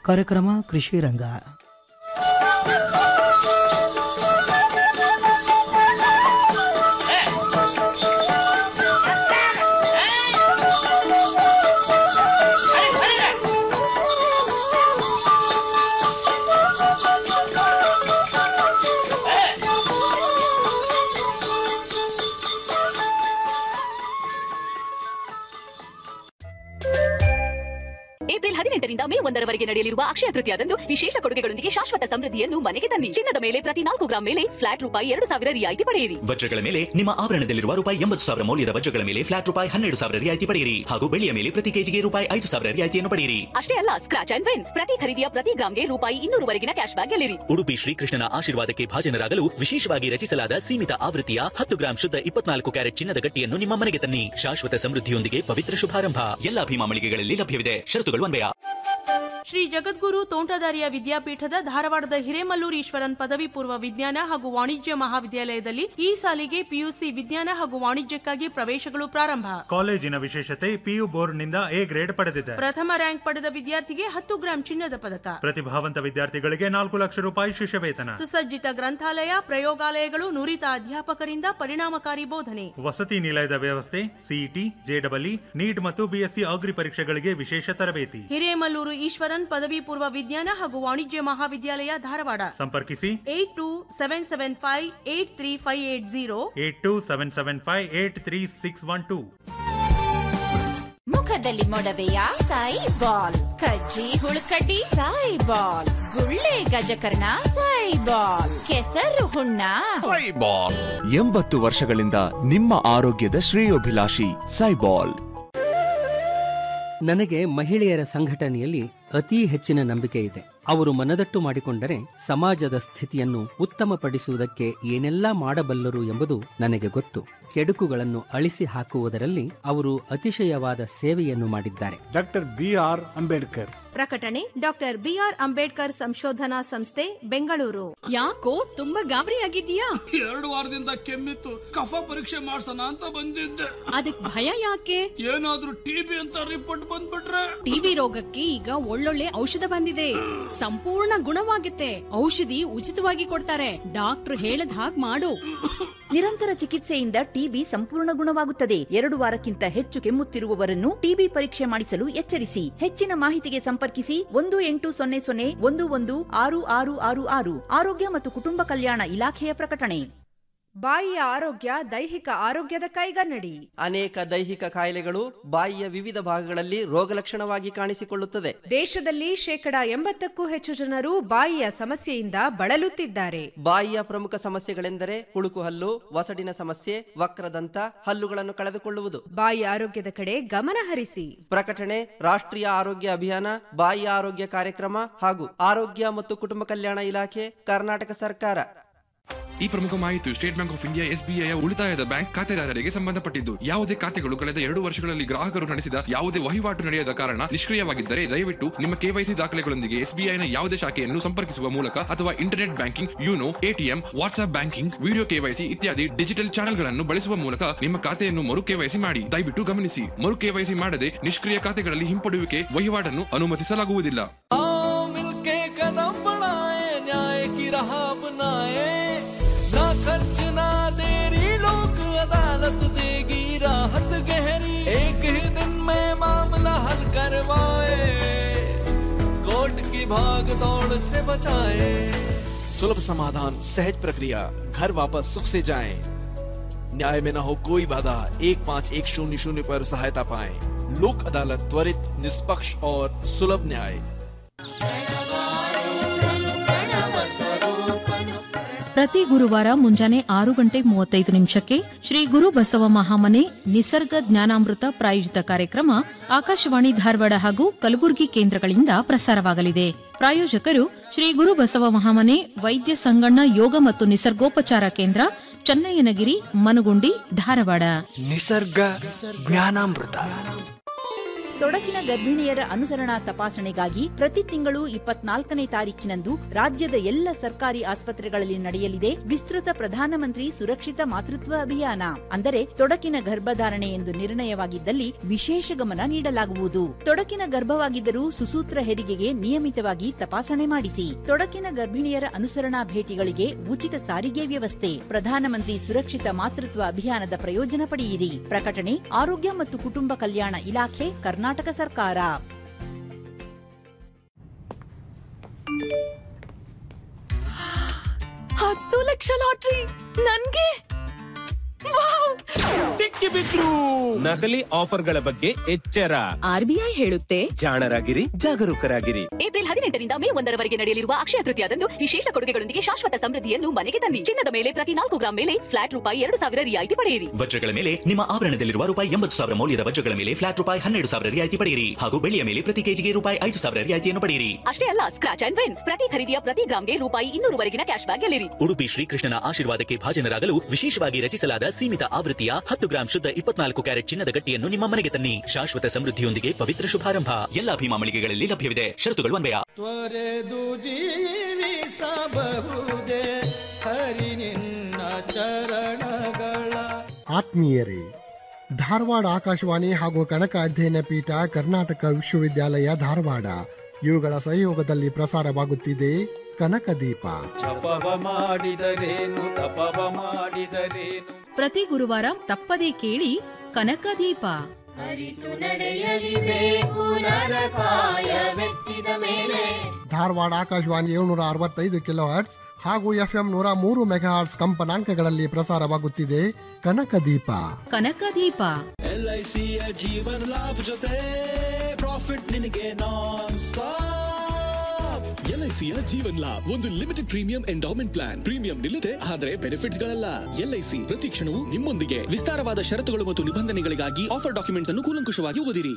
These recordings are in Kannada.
ಕಾರ್ಯಕ್ರಮ ಕೃಷಿ ರಂಗ ಏಪ್ರಿಲ್ ಹದಿನೆಂಟರಿಂದ ಮೇ ಒಂದರವರೆಗೆ ನಡೆಯಲಿರುವ ಅಕ್ಷಯ ತೃತೀಯದಂದು ವಿಶೇಷ ಕೊಡುಗೆಗಳೊಂದಿಗೆ ಶಾಶ್ವತ ಸಮೃದ್ಧಿಯನ್ನು ಮನೆಗೆ ತನ್ನಿ ಚಿನ್ನದ ಮೇಲೆ ಪ್ರತಿ ನಾಲ್ಕು ಗ್ರಾಂ ಮೇಲೆ ಫ್ಲಾಟ್ ರೂಪಾಯಿ ಎರಡು ಸಾವಿರ ರಿಯಾಯಿತಿ ಪಡೆಯಿರಿ ವಜ್ರಗಳ ಮೇಲೆ ನಿಮ್ಮ ಆಭರಣದಲ್ಲಿರುವ ರೂಪಾಯಿ ಎಂಬತ್ತು ಸಾವಿರ ಮೌಲ್ಯದ ವಜ್ರಗಳ ಮೇಲೆ ಫ್ಲಾಟ್ ರೂಪಾಯಿ ಹನ್ನೆರಡು ಸಾವಿರ ರಿಯಾಯಿತಿ ಪಡೆಯಿರಿ ಹಾಗೂ ಬೆಳ್ಳಿಯ ಮೇಲೆ ಪ್ರತಿ ಕೆಜಿಗೆ ರೂಪಾಯಿ ಐದು ಸಾವಿರ ರಿಯಾಯಿತಿಯನ್ನು ಪಡೆಯಿರಿ ಅಷ್ಟೇ ಅಲ್ಲ ಸ್ಕ್ರಾಚ್ ಅಂಡ್ ವಿನ್ ಪ್ರತಿ ಖರೀದಿಯ ಪ್ರತಿ ಗ್ರಾಂಗೆ ರೂಪಾಯಿ ಇನ್ನೂರುವರೆಗಿನ ಕ್ಯಾಶ್ ಬ್ಯಾಕ್ ಗೆಲ್ಲಿರಿ ಉಡುಪಿ ಶ್ರೀಕೃಷ್ಣನ ಆಶೀರ್ವಾದಕ್ಕೆ ಭಾಜನರಾಗಲು ವಿಶೇಷವಾಗಿ ರಚಿಸಲಾದ ಸೀಮಿತ ಆವೃತ್ತಿಯ ಹತ್ತು ಗ್ರಾಂ ಶುದ್ಧ ಇಪ್ಪತ್ನಾಲ್ಕು ಕ್ಯಾರೆಟ್ ಚಿನ್ನದ ಗಟ್ಟಿಯನ್ನು ನಿಮ್ಮ ಮನೆಗೆ ತನ್ನಿ ಶಾಶ್ವತ ಸಮೃದ್ಧಿಯೊಂದಿಗೆ ಪವಿತ್ರ ಶುಭಾರಂಭ ಎಲ್ಲಾ ಭೀಮಾ ಮಳಿಗೆಗಳಲ್ಲಿ ಲಭ್ಯವಿದೆ ಷರತ್ತುಗಳು ಅನ್ವಯ ಶ್ರೀ ಜಗದ್ಗುರು ತೋಂಟದಾರ್ಯ ವಿದ್ಯಾಪೀಠದ ಧಾರವಾಡದ ಹಿರೇಮಲ್ಲೂರು ಈಶ್ವರನ್ ಪದವಿ ಪೂರ್ವ ವಿಜ್ಞಾನ ಹಾಗೂ ವಾಣಿಜ್ಯ ಮಹಾವಿದ್ಯಾಲಯದಲ್ಲಿ ಈ ಸಾಲಿಗೆ ಪಿಯುಸಿ ವಿಜ್ಞಾನ ಹಾಗೂ ವಾಣಿಜ್ಯಕ್ಕಾಗಿ ಪ್ರವೇಶಗಳು ಪ್ರಾರಂಭ ಕಾಲೇಜಿನ ವಿಶೇಷತೆ ಪಿಯು ಬೋರ್ಡ್ನಿಂದ ಎ ಗ್ರೇಡ್ ಪಡೆದಿದೆ ಪ್ರಥಮ ರ್ಯಾಂಕ್ ಪಡೆದ ವಿದ್ಯಾರ್ಥಿಗೆ ಹತ್ತು ಗ್ರಾಂ ಚಿನ್ನದ ಪದಕ ಪ್ರತಿಭಾವಂತ ವಿದ್ಯಾರ್ಥಿಗಳಿಗೆ ನಾಲ್ಕು ಲಕ್ಷ ರೂಪಾಯಿ ಶಿಷ್ಯ ವೇತನ ಸುಸಜ್ಜಿತ ಗ್ರಂಥಾಲಯ ಪ್ರಯೋಗಾಲಯಗಳು ನುರಿತ ಅಧ್ಯಾಪಕರಿಂದ ಪರಿಣಾಮಕಾರಿ ಬೋಧನೆ ವಸತಿ ನಿಲಯದ ವ್ಯವಸ್ಥೆ ಸಿಇಟಿ ಜೆಡಬ್ಲ್ಇ ನೀಟ್ ಮತ್ತು ಬಿಎಸ್ಸಿ ಅಗ್ರಿ ಪರೀಕ್ಷೆಗಳಿಗೆ ವಿಶೇಷ ತರಬೇತಿ ಹಿರೇಮಲ್ಲೂರು ಈಶ್ವರನ್ ಪದವಿ ಪೂರ್ವ ವಿಜ್ಞಾನ ಹಾಗೂ ವಾಣಿಜ್ಯ ಮಹಾವಿದ್ಯಾಲಯ ಧಾರವಾಡ ಸಂಪರ್ಕಿಸಿ eight two seven seven five eight three five eight zero eight two seven seven five eight three six one two ಮುಖದಲ್ಲಿ ಮೊಡವೆಯ ಸಾಯಿ ಬಾಲ್ ಕಜ್ಜಿ ಹುಳುಕಡ್ಡಿ ಸಾಯಿ ಬಾಲ್ ಗುಳ್ಳೆ ಗಜಕರ್ಣ ಸಾಯಿ ಬಾಲ್ ಕೆಸರು ಹುಣ್ಣ ಎಂಬತ್ತು ವರ್ಷಗಳಿಂದ ನಿಮ್ಮ ಆರೋಗ್ಯದ ಶ್ರೇಯೋಭಿಲಾಷಿ ಸೈಬಾಲ್ ನನಗೆ ಮಹಿಳೆಯರ ಸಂಘಟನೆಯಲ್ಲಿ ಅತೀ ಹೆಚ್ಚಿನ ನಂಬಿಕೆ ಇದೆ ಅವರು ಮನದಟ್ಟು ಮಾಡಿಕೊಂಡರೆ ಸಮಾಜದ ಸ್ಥಿತಿಯನ್ನು ಉತ್ತಮಪಡಿಸುವುದಕ್ಕೆ ಏನೆಲ್ಲ ಮಾಡಬಲ್ಲರು ಎಂಬುದು ನನಗೆ ಗೊತ್ತು ಕೆಡುಕುಗಳನ್ನು ಅಳಿಸಿ ಹಾಕುವುದರಲ್ಲಿ ಅವರು ಅತಿಶಯವಾದ ಸೇವೆಯನ್ನು ಮಾಡಿದ್ದಾರೆ ಡಾಕ್ಟರ್ ಬಿ ಆರ್ ಅಂಬೇಡ್ಕರ್ ಪ್ರಕಟಣೆ ಡಾಕ್ಟರ್ ಬಿಆರ್ ಅಂಬೇಡ್ಕರ್ ಸಂಶೋಧನಾ ಸಂಸ್ಥೆ ಬೆಂಗಳೂರು ಯಾಕೋ ತುಂಬಾ ಗಾಬರಿ ಆಗಿದ್ಯಾ ಎರಡು ವಾರದಿಂದ ಕೆಮ್ಮಿತ್ತು ಕಫ ಪರೀಕ್ಷೆ ಮಾಡ್ಸೋಣ ಅಂತ ಬಂದಿದ್ದೆ ಅದಕ್ ಭಯ ಯಾಕೆ ಏನಾದ್ರೂ ಟಿಬಿ ಅಂತ ರಿಪೋರ್ಟ್ ಬಂದ್ಬಿಟ್ರೆ ಟಿವಿ ರೋಗಕ್ಕೆ ಈಗ ಒಳ್ಳೊಳ್ಳೆ ಔಷಧ ಬಂದಿದೆ ಸಂಪೂರ್ಣ ಗುಣವಾಗುತ್ತೆ ಔಷಧಿ ಉಚಿತವಾಗಿ ಕೊಡ್ತಾರೆ ಡಾಕ್ಟರ್ ಹೇಳದ್ ಹಾಗ್ ಮಾಡು ನಿರಂತರ ಚಿಕಿತ್ಸೆಯಿಂದ ಟಿಬಿ ಸಂಪೂರ್ಣ ಗುಣವಾಗುತ್ತದೆ ಎರಡು ವಾರಕ್ಕಿಂತ ಹೆಚ್ಚು ಕೆಮ್ಮುತ್ತಿರುವವರನ್ನು ಟಿಬಿ ಪರೀಕ್ಷೆ ಮಾಡಿಸಲು ಎಚ್ಚರಿಸಿ ಹೆಚ್ಚಿನ ಮಾಹಿತಿಗೆ ಸಂಪರ್ಕಿಸಿ ಒಂದು ಎಂಟು ಸೊನ್ನೆ ಸೊನ್ನೆ ಒಂದು ಒಂದು ಆರು ಆರು ಆರು ಆರು ಆರೋಗ್ಯ ಮತ್ತು ಕುಟುಂಬ ಕಲ್ಯಾಣ ಇಲಾಖೆಯ ಪ್ರಕಟಣೆ ಬಾಯಿಯ ಆರೋಗ್ಯ ದೈಹಿಕ ಆರೋಗ್ಯದ ಕೈಗನ್ನಡಿ ಅನೇಕ ದೈಹಿಕ ಕಾಯಿಲೆಗಳು ಬಾಯಿಯ ವಿವಿಧ ಭಾಗಗಳಲ್ಲಿ ರೋಗಲಕ್ಷಣವಾಗಿ ಕಾಣಿಸಿಕೊಳ್ಳುತ್ತದೆ ದೇಶದಲ್ಲಿ ಶೇಕಡ ಎಂಬತ್ತಕ್ಕೂ ಹೆಚ್ಚು ಜನರು ಬಾಯಿಯ ಸಮಸ್ಯೆಯಿಂದ ಬಳಲುತ್ತಿದ್ದಾರೆ ಬಾಯಿಯ ಪ್ರಮುಖ ಸಮಸ್ಯೆಗಳೆಂದರೆ ಹುಳುಕು ಹಲ್ಲು ವಸಡಿನ ಸಮಸ್ಯೆ ವಕ್ರದಂತ ಹಲ್ಲುಗಳನ್ನು ಕಳೆದುಕೊಳ್ಳುವುದು ಬಾಯಿ ಆರೋಗ್ಯದ ಕಡೆ ಗಮನ ಹರಿಸಿ ಪ್ರಕಟಣೆ ರಾಷ್ಟ್ರೀಯ ಆರೋಗ್ಯ ಅಭಿಯಾನ ಬಾಯಿ ಆರೋಗ್ಯ ಕಾರ್ಯಕ್ರಮ ಹಾಗೂ ಆರೋಗ್ಯ ಮತ್ತು ಕುಟುಂಬ ಕಲ್ಯಾಣ ಇಲಾಖೆ ಕರ್ನಾಟಕ ಸರ್ಕಾರ ಈ ಪ್ರಮುಖ ಮಾಹಿತಿಯು State Bank of India SBI ಉಳಿತಾಯದ ಬ್ಯಾಂಕ್ ಖಾತೆದಾರರಿಗೆ ಸಂಬಂಧಪಟ್ಟಿದ್ದು ಯಾವುದೇ ಖಾತೆಗಳು ಕಳೆದ ಎರಡು ವರ್ಷಗಳಲ್ಲಿ ಗ್ರಾಹಕರು ನಡೆಸಿದ ಯಾವುದೇ ವಹಿವಾಟು ನಡೆಯದ ಕಾರಣ ನಿಷ್ಕ್ರಿಯವಾಗಿದ್ದರೆ ದಯವಿಟ್ಟು ನಿಮ್ಮ ಕೆವೈಸಿ ದಾಖಲೆಗಳೊಂದಿಗೆ ಎಸ್ಬಿಐನ ಯಾವುದೇ ಶಾಖೆಯನ್ನು ಸಂಪರ್ಕಿಸುವ ಮೂಲಕ ಅಥವಾ internet banking YONO ATM WhatsApp banking video KYC ಇತ್ಯಾದಿ ಡಿಜಿಟಲ್ ಚಾನೆಲ್ಗಳನ್ನು ಬಳಸುವ ಮೂಲಕ ನಿಮ್ಮ ಖಾತೆಯನ್ನು ಮರು ಕೆವೈಸಿ ಮಾಡಿ ದಯವಿಟ್ಟು ಗಮನಿಸಿ ಮರು ಕೆವೈಸಿ ಮಾಡದೆ ನಿಷ್ಕ್ರಿಯ ಖಾತೆಗಳಲ್ಲಿ ಹಿಂಪಡೆಯುವಿಕೆ ವಹಿವಾಟನ್ನು ಅನುಮತಿಸಲಾಗುವುದಿಲ್ಲ मिलके कदम बढ़ाए न्याय की राह अपनाए ना खर्च ना देरी लोक अदालत देगी राहत गहरी एक ही दिन में मामला हल करवाए कोर्ट की भाग दौड़ से बचाए सुलभ समाधान सहज प्रक्रिया घर वापस सुख से जाएं। न्याय में न हो कोई बाधा एक पाँच एक शून्य शून्य पर सहायता पाएं। लोक अदालत त्वरित निष्पक्ष और सुलभ न्याय ಪ್ರತಿ ಗುರುವಾರ ಮುಂಜಾನೆ ಆರು ಗಂಟೆ ಮೂವತ್ತೈದು ನಿಮಿಷಕ್ಕೆ ಶ್ರೀ ಗುರು ಬಸವ ಮಹಾಮನೆ ನಿಸರ್ಗ ಜ್ಞಾನಾಮೃತ ಪ್ರಾಯೋಜಿತ ಕಾರ್ಯಕ್ರಮ ಆಕಾಶವಾಣಿ ಧಾರವಾಡ ಹಾಗೂ ಕಲಬುರಗಿ ಕೇಂದ್ರಗಳಿಂದ ಪ್ರಸಾರವಾಗಲಿದೆ ಪ್ರಾಯೋಜಕರು ಶ್ರೀ ಗುರು ಬಸವ ಮಹಾಮನೆ ವೈದ್ಯ ಸಂಗಣ್ಣ ಯೋಗ ಮತ್ತು ನಿಸರ್ಗೋಪಚಾರ ಕೇಂದ್ರ ಚನ್ನಯ್ಯನಗಿರಿ ಮನಗುಂಡಿ ಧಾರವಾಡ ನಿಸರ್ಗ ಜ್ಞಾನಾಮೃತ ತೊಡಕಿನ ಗರ್ಭಿಣಿಯರ ಅನುಸರಣಾ ತಪಾಸಣೆಗಾಗಿ ಪ್ರತಿ ತಿಂಗಳು ಇಪ್ಪತ್ನಾಲ್ಕನೇ ತಾರೀಕಿನಂದು ರಾಜ್ಯದ ಎಲ್ಲ ಸರ್ಕಾರಿ ಆಸ್ಪತ್ರೆಗಳಲ್ಲಿ ನಡೆಯಲಿದೆ ವಿಸ್ತೃತ ಪ್ರಧಾನಮಂತ್ರಿ ಸುರಕ್ಷಿತ ಮಾತೃತ್ವ ಅಭಿಯಾನ ಅಂದರೆ ತೊಡಕಿನ ಗರ್ಭಧಾರಣೆ ಎಂದು ನಿರ್ಣಯವಾಗಿದ್ದಲ್ಲಿ ವಿಶೇಷ ಗಮನ ನೀಡಲಾಗುವುದು ತೊಡಕಿನ ಗರ್ಭವಾಗಿದ್ದರೂ ಸುಸೂತ್ರ ಹೆರಿಗೆಗೆ ನಿಯಮಿತವಾಗಿ ತಪಾಸಣೆ ಮಾಡಿಸಿ ತೊಡಕಿನ ಗರ್ಭಿಣಿಯರ ಅನುಸರಣಾ ಭೇಟಿಗಳಿಗೆ ಉಚಿತ ಸಾರಿಗೆ ವ್ಯವಸ್ಥೆ ಪ್ರಧಾನಮಂತ್ರಿ ಸುರಕ್ಷಿತ ಮಾತೃತ್ವ ಅಭಿಯಾನದ ಪ್ರಯೋಜನ ಪಡೆಯಿರಿ ಪ್ರಕಟಣೆ ಆರೋಗ್ಯ ಮತ್ತು ಕುಟುಂಬ ಕಲ್ಯಾಣ ಇಲಾಖೆ ಕರ್ನಾಟಕ ಸರ್ಕಾರ ಹತ್ತು ಲಕ್ಷ ಲಾಟ್ರಿ ನನ್ಗೆ ಸಿಕ್ಕಿ ಬಿದ್ರು ನಕಲಿ ಆಫರ್ಗಳ ಬಗ್ಗೆ ಎಚ್ಚರ ಆರ್ಬಿಐ ಹೇಳುತ್ತೆ ಜಾಣರಾಗಿರಿ ಜಾಗರೂಕರಾಗಿರಿ ಏಪ್ರಿಲ್ ಹದಿನೆಂಟರಿಂದ ಮೇ ಒಂದರವರೆಗೆ ನಡೆಯಲಿರುವ ಅಕ್ಷಯ ತೃತೀಯದಂದು ವಿಶೇಷ ಕೊಡುಗೆಗಳೊಂದಿಗೆ ಶಾಶ್ವತ ಸಮೃದ್ಧಿಯನ್ನು ಮನೆಗೆ ತನ್ನಿ ಚಿನ್ನದ ಮೇಲೆ ಪ್ರತಿ ನಾಲ್ಕು ಗ್ರಾಂ ಮೇಲೆ ಫ್ಲಾಟ್ ರೂಪಾಯಿ ಎರಡು ಸಾವಿರ ರಿಯಾಯಿತಿ ಪಡೆಯಿರಿ ವಜ್ರಗಳ ಮೇಲೆ ನಿಮ್ಮ ಆಭರಣದಲ್ಲಿರುವ ರೂಪಾಯಿ ಎಂಬತ್ತು ಸಾವಿರ ಮೌಲ್ಯದ ವಜ್ರಗಳ ಮೇಲೆ ಫ್ಲಾಟ್ ರೂಪಾಯಿ ಹನ್ನೆರಡು ಸಾವಿರ ರಿಯಾಯಿತಿ ಪಡೆಯಿರಿ ಹಾಗೂ ಬೆಳ್ಳಿಯ ಮೇಲೆ ಪ್ರತಿ ಕೆಜಿಗೆ ರೂಪಾಯಿ ಐದು ಸಾವಿರ ರಿಯಾಯಿತಿಯನ್ನು ಪಡೆಯಿರಿ ಅಷ್ಟೇ ಅಲ್ಲ ಸ್ಕ್ರಾಚ್ ಅಂಡ್ ವಿನ್ ಪ್ರತಿ ಖರೀದಿಯ ಪ್ರತಿ ಗ್ರಾಂಗೆ ರೂಪಾಯಿ ಇನ್ನೂರವರೆಗಿನ ಕ್ಯಾಶ್ ಬ್ಯಾಕ್ ಗೆಲ್ಲಿರಿ ಉಡುಪಿ ಶ್ರೀಕೃಷ್ಣನ ಆಶೀರ್ವಾದಕ್ಕೆ ಭಾಜನರಾಗಲು ವಿಶೇಷವಾಗಿ ರಚಿಸಲಾದ ಸೀಮಿತ ಆವೃತ್ತಿಯ ಹತ್ತು ಗ್ರಾಂ ಶುದ್ಧ ಇಪ್ಪತ್ನಾಲ್ಕು ಕ್ಯಾರೆಟ್ ಚಿನ್ನದ ಗಟ್ಟಿಯನ್ನು ನಿಮ್ಮ ಮನೆಗೆ ತನ್ನಿ ಶಾಶ್ವತ ಸಮೃದ್ಧಿಯೊಂದಿಗೆ ಪವಿತ್ರ ಶುಭಾರಂಭ ಎಲ್ಲಾ ಭೀಮಾ ಮಳಿಗೆಗಳಲ್ಲಿ ಲಭ್ಯವಿದೆ ಷರತ್ತುಗಳು ಅನ್ವಯ ತ್ವರೆದು ಜೀವಿಸಬಹುದೇ ಹರಿ ನಿನ್ನ ಚರಣಗಳ ಆತ್ಮೀಯರೇ ಧಾರವಾಡ ಆಕಾಶವಾಣಿ ಹಾಗೂ ಕನಕ ಅಧ್ಯಯನ ಪೀಠ ಕರ್ನಾಟಕ ವಿಶ್ವವಿದ್ಯಾಲಯ ಧಾರವಾಡ ಇವುಗಳ ಸಹಯೋಗದಲ್ಲಿ ಪ್ರಸಾರವಾಗುತ್ತಿದೆ ಕನಕ ದೀಪ ಜಪವ ಮಾಡಿದರೇನು ತಪವ ಮಾಡಿದರೇನು ಪ್ರತಿ ಗುರುವಾರ ತಪ್ಪದೇ ಕೇಳಿ ಕನಕದೀಪ ಅರಿತು ನಡೆಯಲಿಬೇಕು ನರಕಾಯವೆತ್ತಿದ ಮೇಲೆ ಧಾರವಾಡ ಆಕಾಶವಾಣಿ ಏಳ್ನೂರ ಅರವತ್ತೈದು ಕಿಲೋ ಹರ್ಟ್ಸ್ ಹಾಗೂ ಎಫ್ಎಂ ನೂರ ಮೂರು ಮೆಗಾ ಹರ್ಟ್ಸ್ ಕಂಪನಾಂಕಗಳಲ್ಲಿ ಪ್ರಸಾರವಾಗುತ್ತಿದೆ ಕನಕ ದೀಪ ಕನಕದೀಪ ಎಲ್ಐಸಿಯ ಜೀವನ ಲಾಭ ಜೊತೆ ಪ್ರಾಫಿಟ್ ನಿನಗೆ ನಾನ್ ಸ್ಟಾಪ್ ಎಲ್ಐಸಿಯ ಜೀವನ್ ಲಾಭ್ ಒಂದು limited premium endowment plan premium ನಿಲ್ಲದೆ ಆದರೆ ಬೆನಿಫಿಟ್ಸ್ ಗಳಲ್ಲ ಎಲ್ಐಸಿ ಪ್ರತಿ ಕ್ಷಣವೂ ನಿಮ್ಮೊಂದಿಗೆ ವಿಸ್ತಾರವಾದ ಷರತ್ತುಗಳು ಮತ್ತು ನಿಬಂಧನೆಗಳಿಗಾಗಿ ಆಫರ್ ಡಾಕ್ಯುಮೆಂಟ್ಸ್ ಅನ್ನು ಕೂಲಂಕುಷವಾಗಿ ಓದಿರಿ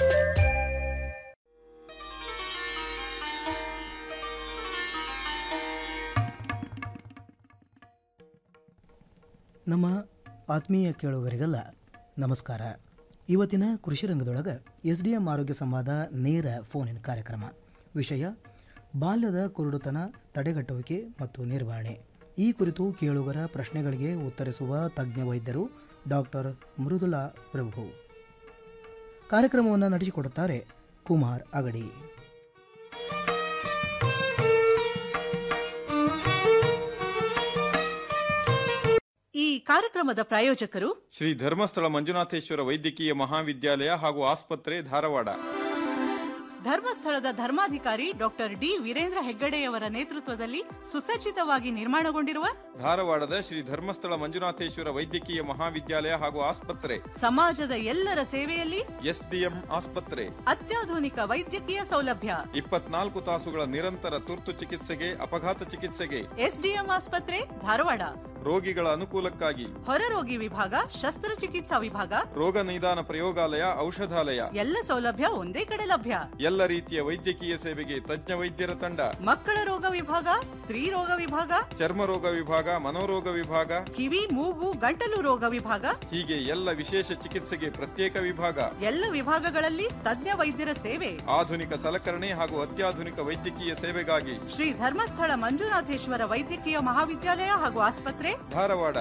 ನಮ್ಮ ಆತ್ಮೀಯ ಕೇಳುಗರಿಗೆಲ್ಲ ನಮಸ್ಕಾರ ಇವತ್ತಿನ ಕೃಷಿ ರಂಗದೊಳಗೆ ಎಸ್ ಡಿ ಎಂ ಆರೋಗ್ಯ ಸಂವಾದ ನೇರ ಫೋನಿನ ಕಾರ್ಯಕ್ರಮ ವಿಷಯ ಬಾಲ್ಯದ ಕುರುಡುತನ ತಡೆಗಟ್ಟುವಿಕೆ ಮತ್ತು ನಿರ್ವಹಣೆ ಈ ಕುರಿತು ಕೇಳುಗರ ಪ್ರಶ್ನೆಗಳಿಗೆ ಉತ್ತರಿಸುವ ತಜ್ಞ ವೈದ್ಯರು ಡಾಕ್ಟರ್ ಮೃದುಲಾ ಪ್ರಭು ಕಾರ್ಯಕ್ರಮವನ್ನು ನಡೆಸಿಕೊಡುತ್ತಾರೆ ಕುಮಾರ್ ಅಗಡಿ ಈ ಕಾರ್ಯಕ್ರಮದ ಪ್ರಾಯೋಜಕರು ಶ್ರೀ ಧರ್ಮಸ್ಥಳ ಮಂಜುನಾಥೇಶ್ವರ ವೈದ್ಯಕೀಯ ಮಹಾವಿದ್ಯಾಲಯ ಹಾಗೂ ಆಸ್ಪತ್ರೆ ಧಾರವಾಡ ಧರ್ಮಸ್ಥಳದ ಧರ್ಮಾಧಿಕಾರಿ ಡಾಕ್ಟರ್ ಡಿ ವೀರೇಂದ್ರ ಹೆಗ್ಗಡೆಯವರ ನೇತೃತ್ವದಲ್ಲಿ ಸುಸಜ್ಜಿತವಾಗಿ ನಿರ್ಮಾಣಗೊಂಡಿರುವ ಧಾರವಾಡದ ಶ್ರೀ ಧರ್ಮಸ್ಥಳ ಮಂಜುನಾಥೇಶ್ವರ ವೈದ್ಯಕೀಯ ಮಹಾವಿದ್ಯಾಲಯ ಹಾಗೂ ಆಸ್ಪತ್ರೆ ಸಮಾಜದ ಎಲ್ಲರ ಸೇವೆಯಲ್ಲಿ ಎಸ್ಡಿಎಂ ಆಸ್ಪತ್ರೆ ಅತ್ಯಾಧುನಿಕ ವೈದ್ಯಕೀಯ ಸೌಲಭ್ಯ ಇಪ್ಪತ್ನಾಲ್ಕು ತಾಸುಗಳ ನಿರಂತರ ತುರ್ತು ಚಿಕಿತ್ಸೆಗೆ ಅಪಘಾತ ಚಿಕಿತ್ಸೆಗೆ ಎಸ್ಡಿಎಂ ಆಸ್ಪತ್ರೆ ಧಾರವಾಡ ರೋಗಿಗಳ ಅನುಕೂಲಕ್ಕಾಗಿ ಹೊರರೋಗಿ ವಿಭಾಗ ಶಸ್ತ್ರಚಿಕಿತ್ಸಾ ವಿಭಾಗ ರೋಗ ನಿದಾನ ಪ್ರಯೋಗಾಲಯ ಔಷಧಾಲಯ ಎಲ್ಲ ಸೌಲಭ್ಯ ಒಂದೇ ಕಡೆ ಲಭ್ಯ ಎಲ್ಲ ರೀತಿಯ ವೈದ್ಯಕೀಯ ಸೇವೆಗೆ ತಜ್ಞ ವೈದ್ಯರ ತಂಡ ಮಕ್ಕಳ ರೋಗ ವಿಭಾಗ ಸ್ತ್ರೀ ರೋಗ ವಿಭಾಗ ಚರ್ಮ ರೋಗ ವಿಭಾಗ ಮನೋರೋಗ ವಿಭಾಗ ಕಿವಿ ಮೂಗು ಗಂಟಲು ರೋಗ ವಿಭಾಗ ಹೀಗೆ ಎಲ್ಲ ವಿಶೇಷ ಚಿಕಿತ್ಸೆಗೆ ಪ್ರತ್ಯೇಕ ವಿಭಾಗ ಎಲ್ಲ ವಿಭಾಗಗಳಲ್ಲಿ ತಜ್ಞ ವೈದ್ಯರ ಸೇವೆ ಆಧುನಿಕ ಸಲಕರಣೆ ಹಾಗೂ ಅತ್ಯಾಧುನಿಕ ವೈದ್ಯಕೀಯ ಸೇವೆಗಾಗಿ ಶ್ರೀ ಧರ್ಮಸ್ಥಳ ಮಂಜುನಾಥೇಶ್ವರ ವೈದ್ಯಕೀಯ ಮಹಾವಿದ್ಯಾಲಯ ಹಾಗೂ ಆಸ್ಪತ್ರೆ ಧಾರವಾಡ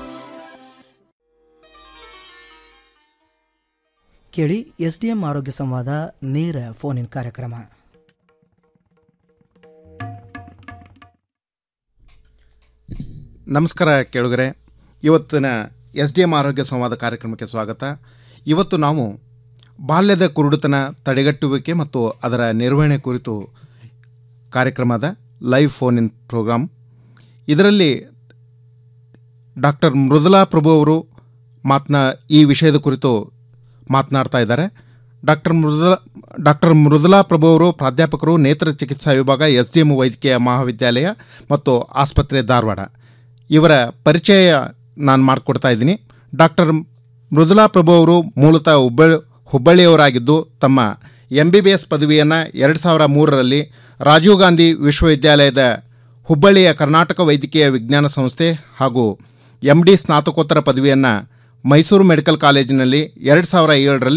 ಕೇಳಿ ಎಸ್ ಡಿ ಎಂ ಆರೋಗ್ಯ ಸಂವಾದ ನೇರ ಫೋನಿನ್ ಕಾರ್ಯಕ್ರಮ ನಮಸ್ಕಾರ ಕೇಳುಗರೆ ಇವತ್ತಿನ ಎಸ್ ಡಿ ಎಂ ಆರೋಗ್ಯ ಸಂವಾದ ಕಾರ್ಯಕ್ರಮಕ್ಕೆ ಸ್ವಾಗತ ಇವತ್ತು ನಾವು ಬಾಲ್ಯದ ಕುರುಡುತನ ತಡೆಗಟ್ಟುವಿಕೆ ಮತ್ತು ಅದರ ನಿರ್ವಹಣೆ ಕುರಿತು ಕಾರ್ಯಕ್ರಮದ ಲೈವ್ ಫೋನ್ ಇನ್ ಪ್ರೋಗ್ರಾಮ್ ಇದರಲ್ಲಿ ಡಾಕ್ಟರ್ ಮೃದುಲಾ ಪ್ರಭು ಅವರು ಮಾತನಾ ಈ ವಿಷಯದ ಕುರಿತು ಮಾತನಾಡ್ತಾ ಇದ್ದಾರೆ ಡಾಕ್ಟರ್ ಮೃದುಲಾ ಡಾಕ್ಟರ್ ಮೃದುಲಾ ಪ್ರಭು ಅವರು ಪ್ರಾಧ್ಯಾಪಕರು ನೇತ್ರ ಚಿಕಿತ್ಸಾ ವಿಭಾಗ ಎಸ್ ಡಿ ಎಂ ವೈದ್ಯಕೀಯ ಮಹಾವಿದ್ಯಾಲಯ ಮತ್ತು ಆಸ್ಪತ್ರೆ ಧಾರವಾಡ ಇವರ ಪರಿಚಯ ನಾನು ಮಾಡಿಕೊಡ್ತಾ ಇದ್ದೀನಿ ಡಾಕ್ಟರ್ ಮೃದುಲಾ ಪ್ರಭು ಅವರು ಮೂಲತಃ ಹುಬ್ಬಳ್ಳಿ ಹುಬ್ಬಳ್ಳಿಯವರಾಗಿದ್ದು ತಮ್ಮ ಎಂ ಬಿ ಬಿ ಎಸ್ ಪದವಿಯನ್ನು ಎರಡು ಸಾವಿರ ಮೂರರಲ್ಲಿ ರಾಜೀವ್ ಗಾಂಧಿ ವಿಶ್ವವಿದ್ಯಾಲಯದ ಹುಬ್ಬಳ್ಳಿಯ ಕರ್ನಾಟಕ ವೈದ್ಯಕೀಯ ವಿಜ್ಞಾನ ಸಂಸ್ಥೆ ಹಾಗೂ ಎಂ ಡಿ ಸ್ನಾತಕೋತ್ತರ ಪದವಿಯನ್ನು ಮೈಸೂರು ಮೆಡಿಕಲ್ ಕಾಲೇಜಿನಲ್ಲಿ ಎರಡು ಸಾವಿರ ಏಳರಲ್ಲಿ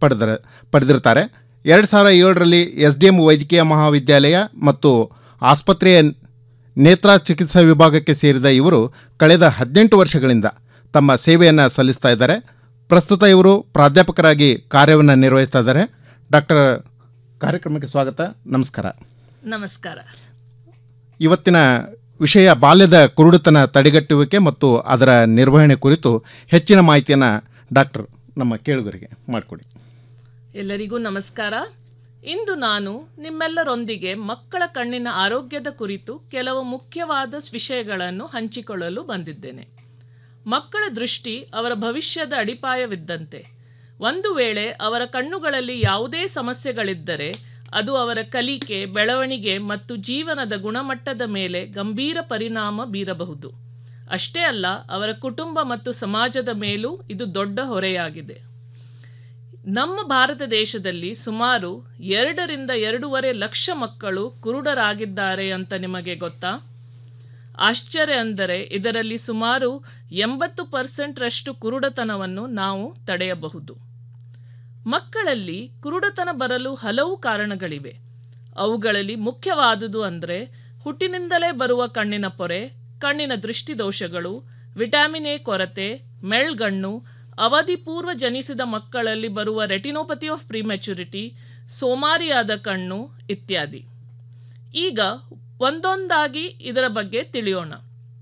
ಪಡೆದ ಪಡೆದಿರ್ತಾರೆ ಎರಡು ಸಾವಿರ ಏಳರಲ್ಲಿ ಎಸ್ ಡಿ ಎಂ ವೈದ್ಯಕೀಯ ಮಹಾವಿದ್ಯಾಲಯ ಮತ್ತು ಆಸ್ಪತ್ರೆಯ ನೇತ್ರ ಚಿಕಿತ್ಸಾ ವಿಭಾಗಕ್ಕೆ ಸೇರಿದ ಇವರು ಕಳೆದ ಹದಿನೆಂಟು ವರ್ಷಗಳಿಂದ ತಮ್ಮ ಸೇವೆಯನ್ನು ಸಲ್ಲಿಸ್ತಾ ಇದ್ದಾರೆ ಪ್ರಸ್ತುತ ಇವರು ಪ್ರಾಧ್ಯಾಪಕರಾಗಿ ಕಾರ್ಯವನ್ನು ನಿರ್ವಹಿಸ್ತಾ ಇದ್ದಾರೆ ಡಾಕ್ಟರ್ ಕಾರ್ಯಕ್ರಮಕ್ಕೆ ಸ್ವಾಗತ ನಮಸ್ಕಾರ ನಮಸ್ಕಾರ ಇವತ್ತಿನ ವಿಷಯ ಬಾಲ್ಯದ ಕುರುಡುತನ ತಡೆಗಟ್ಟುವಿಕೆ ಮತ್ತು ಅದರ ನಿರ್ವಹಣೆ ಕುರಿತು ಹೆಚ್ಚಿನ ಮಾಹಿತಿಯನ್ನು ಡಾಕ್ಟರ್ ನಮ್ಮ ಕೇಳುಗರಿಗೆ ಮಾಡಿಕೊಡಿ ಎಲ್ಲರಿಗೂ ನಮಸ್ಕಾರ ಇಂದು ನಾನು ನಿಮ್ಮೆಲ್ಲರೊಂದಿಗೆ ಮಕ್ಕಳ ಕಣ್ಣಿನ ಆರೋಗ್ಯದ ಕುರಿತು ಕೆಲವು ಮುಖ್ಯವಾದ ವಿಷಯಗಳನ್ನು ಹಂಚಿಕೊಳ್ಳಲು ಬಂದಿದ್ದೇನೆ ಮಕ್ಕಳ ದೃಷ್ಟಿ ಅವರ ಭವಿಷ್ಯದ ಅಡಿಪಾಯವಿದ್ದಂತೆ ಒಂದು ವೇಳೆ ಅವರ ಕಣ್ಣುಗಳಲ್ಲಿ ಯಾವುದೇ ಸಮಸ್ಯೆಗಳಿದ್ದರೆ ಅದು ಅವರ ಕಲಿಕೆ ಬೆಳವಣಿಗೆ ಮತ್ತು ಜೀವನದ ಗುಣಮಟ್ಟದ ಮೇಲೆ ಗಂಭೀರ ಪರಿಣಾಮ ಬೀರಬಹುದು ಅಷ್ಟೇ ಅಲ್ಲ ಅವರ ಕುಟುಂಬ ಮತ್ತು ಸಮಾಜದ ಮೇಲೂ ಇದು ದೊಡ್ಡ ಹೊರೆಯಾಗಿದೆ ನಮ್ಮ ಭಾರತ ದೇಶದಲ್ಲಿ ಸುಮಾರು ಎರಡರಿಂದ ಎರಡೂವರೆ ಲಕ್ಷ ಮಕ್ಕಳು ಕುರುಡರಾಗಿದ್ದಾರೆ ಅಂತ ನಿಮಗೆ ಗೊತ್ತಾ ಆಶ್ಚರ್ಯ ಅಂದರೆ ಇದರಲ್ಲಿ ಸುಮಾರು ಎಂಬತ್ತು ಪರ್ಸೆಂಟ್ರಷ್ಟು ಕುರುಡತನವನ್ನು ನಾವು ತಡೆಯಬಹುದು ಮಕ್ಕಳಲ್ಲಿ ಕುರುಡತನ ಬರಲು ಹಲವು ಕಾರಣಗಳಿವೆ ಅವುಗಳಲ್ಲಿ ಮುಖ್ಯವಾದುದು ಅಂದರೆ ಹುಟ್ಟಿನಿಂದಲೇ ಬರುವ ಕಣ್ಣಿನ ಪೊರೆ ಕಣ್ಣಿನ ದೃಷ್ಟಿದೋಷಗಳು ವಿಟಮಿನ್ ಎ ಕೊರತೆ ಮೆಳ್ಗಣ್ಣು ಅವಧಿಪೂರ್ವ ಜನಿಸಿದ ಮಕ್ಕಳಲ್ಲಿ ಬರುವ ರೆಟಿನೋಪತಿ ಆಫ್ ಪ್ರಿಮೆಚುರಿಟಿ ಸೋಮಾರಿಯಾದ ಕಣ್ಣು ಇತ್ಯಾದಿ ಈಗ ಒಂದೊಂದಾಗಿ ಇದರ ಬಗ್ಗೆ ತಿಳಿಯೋಣ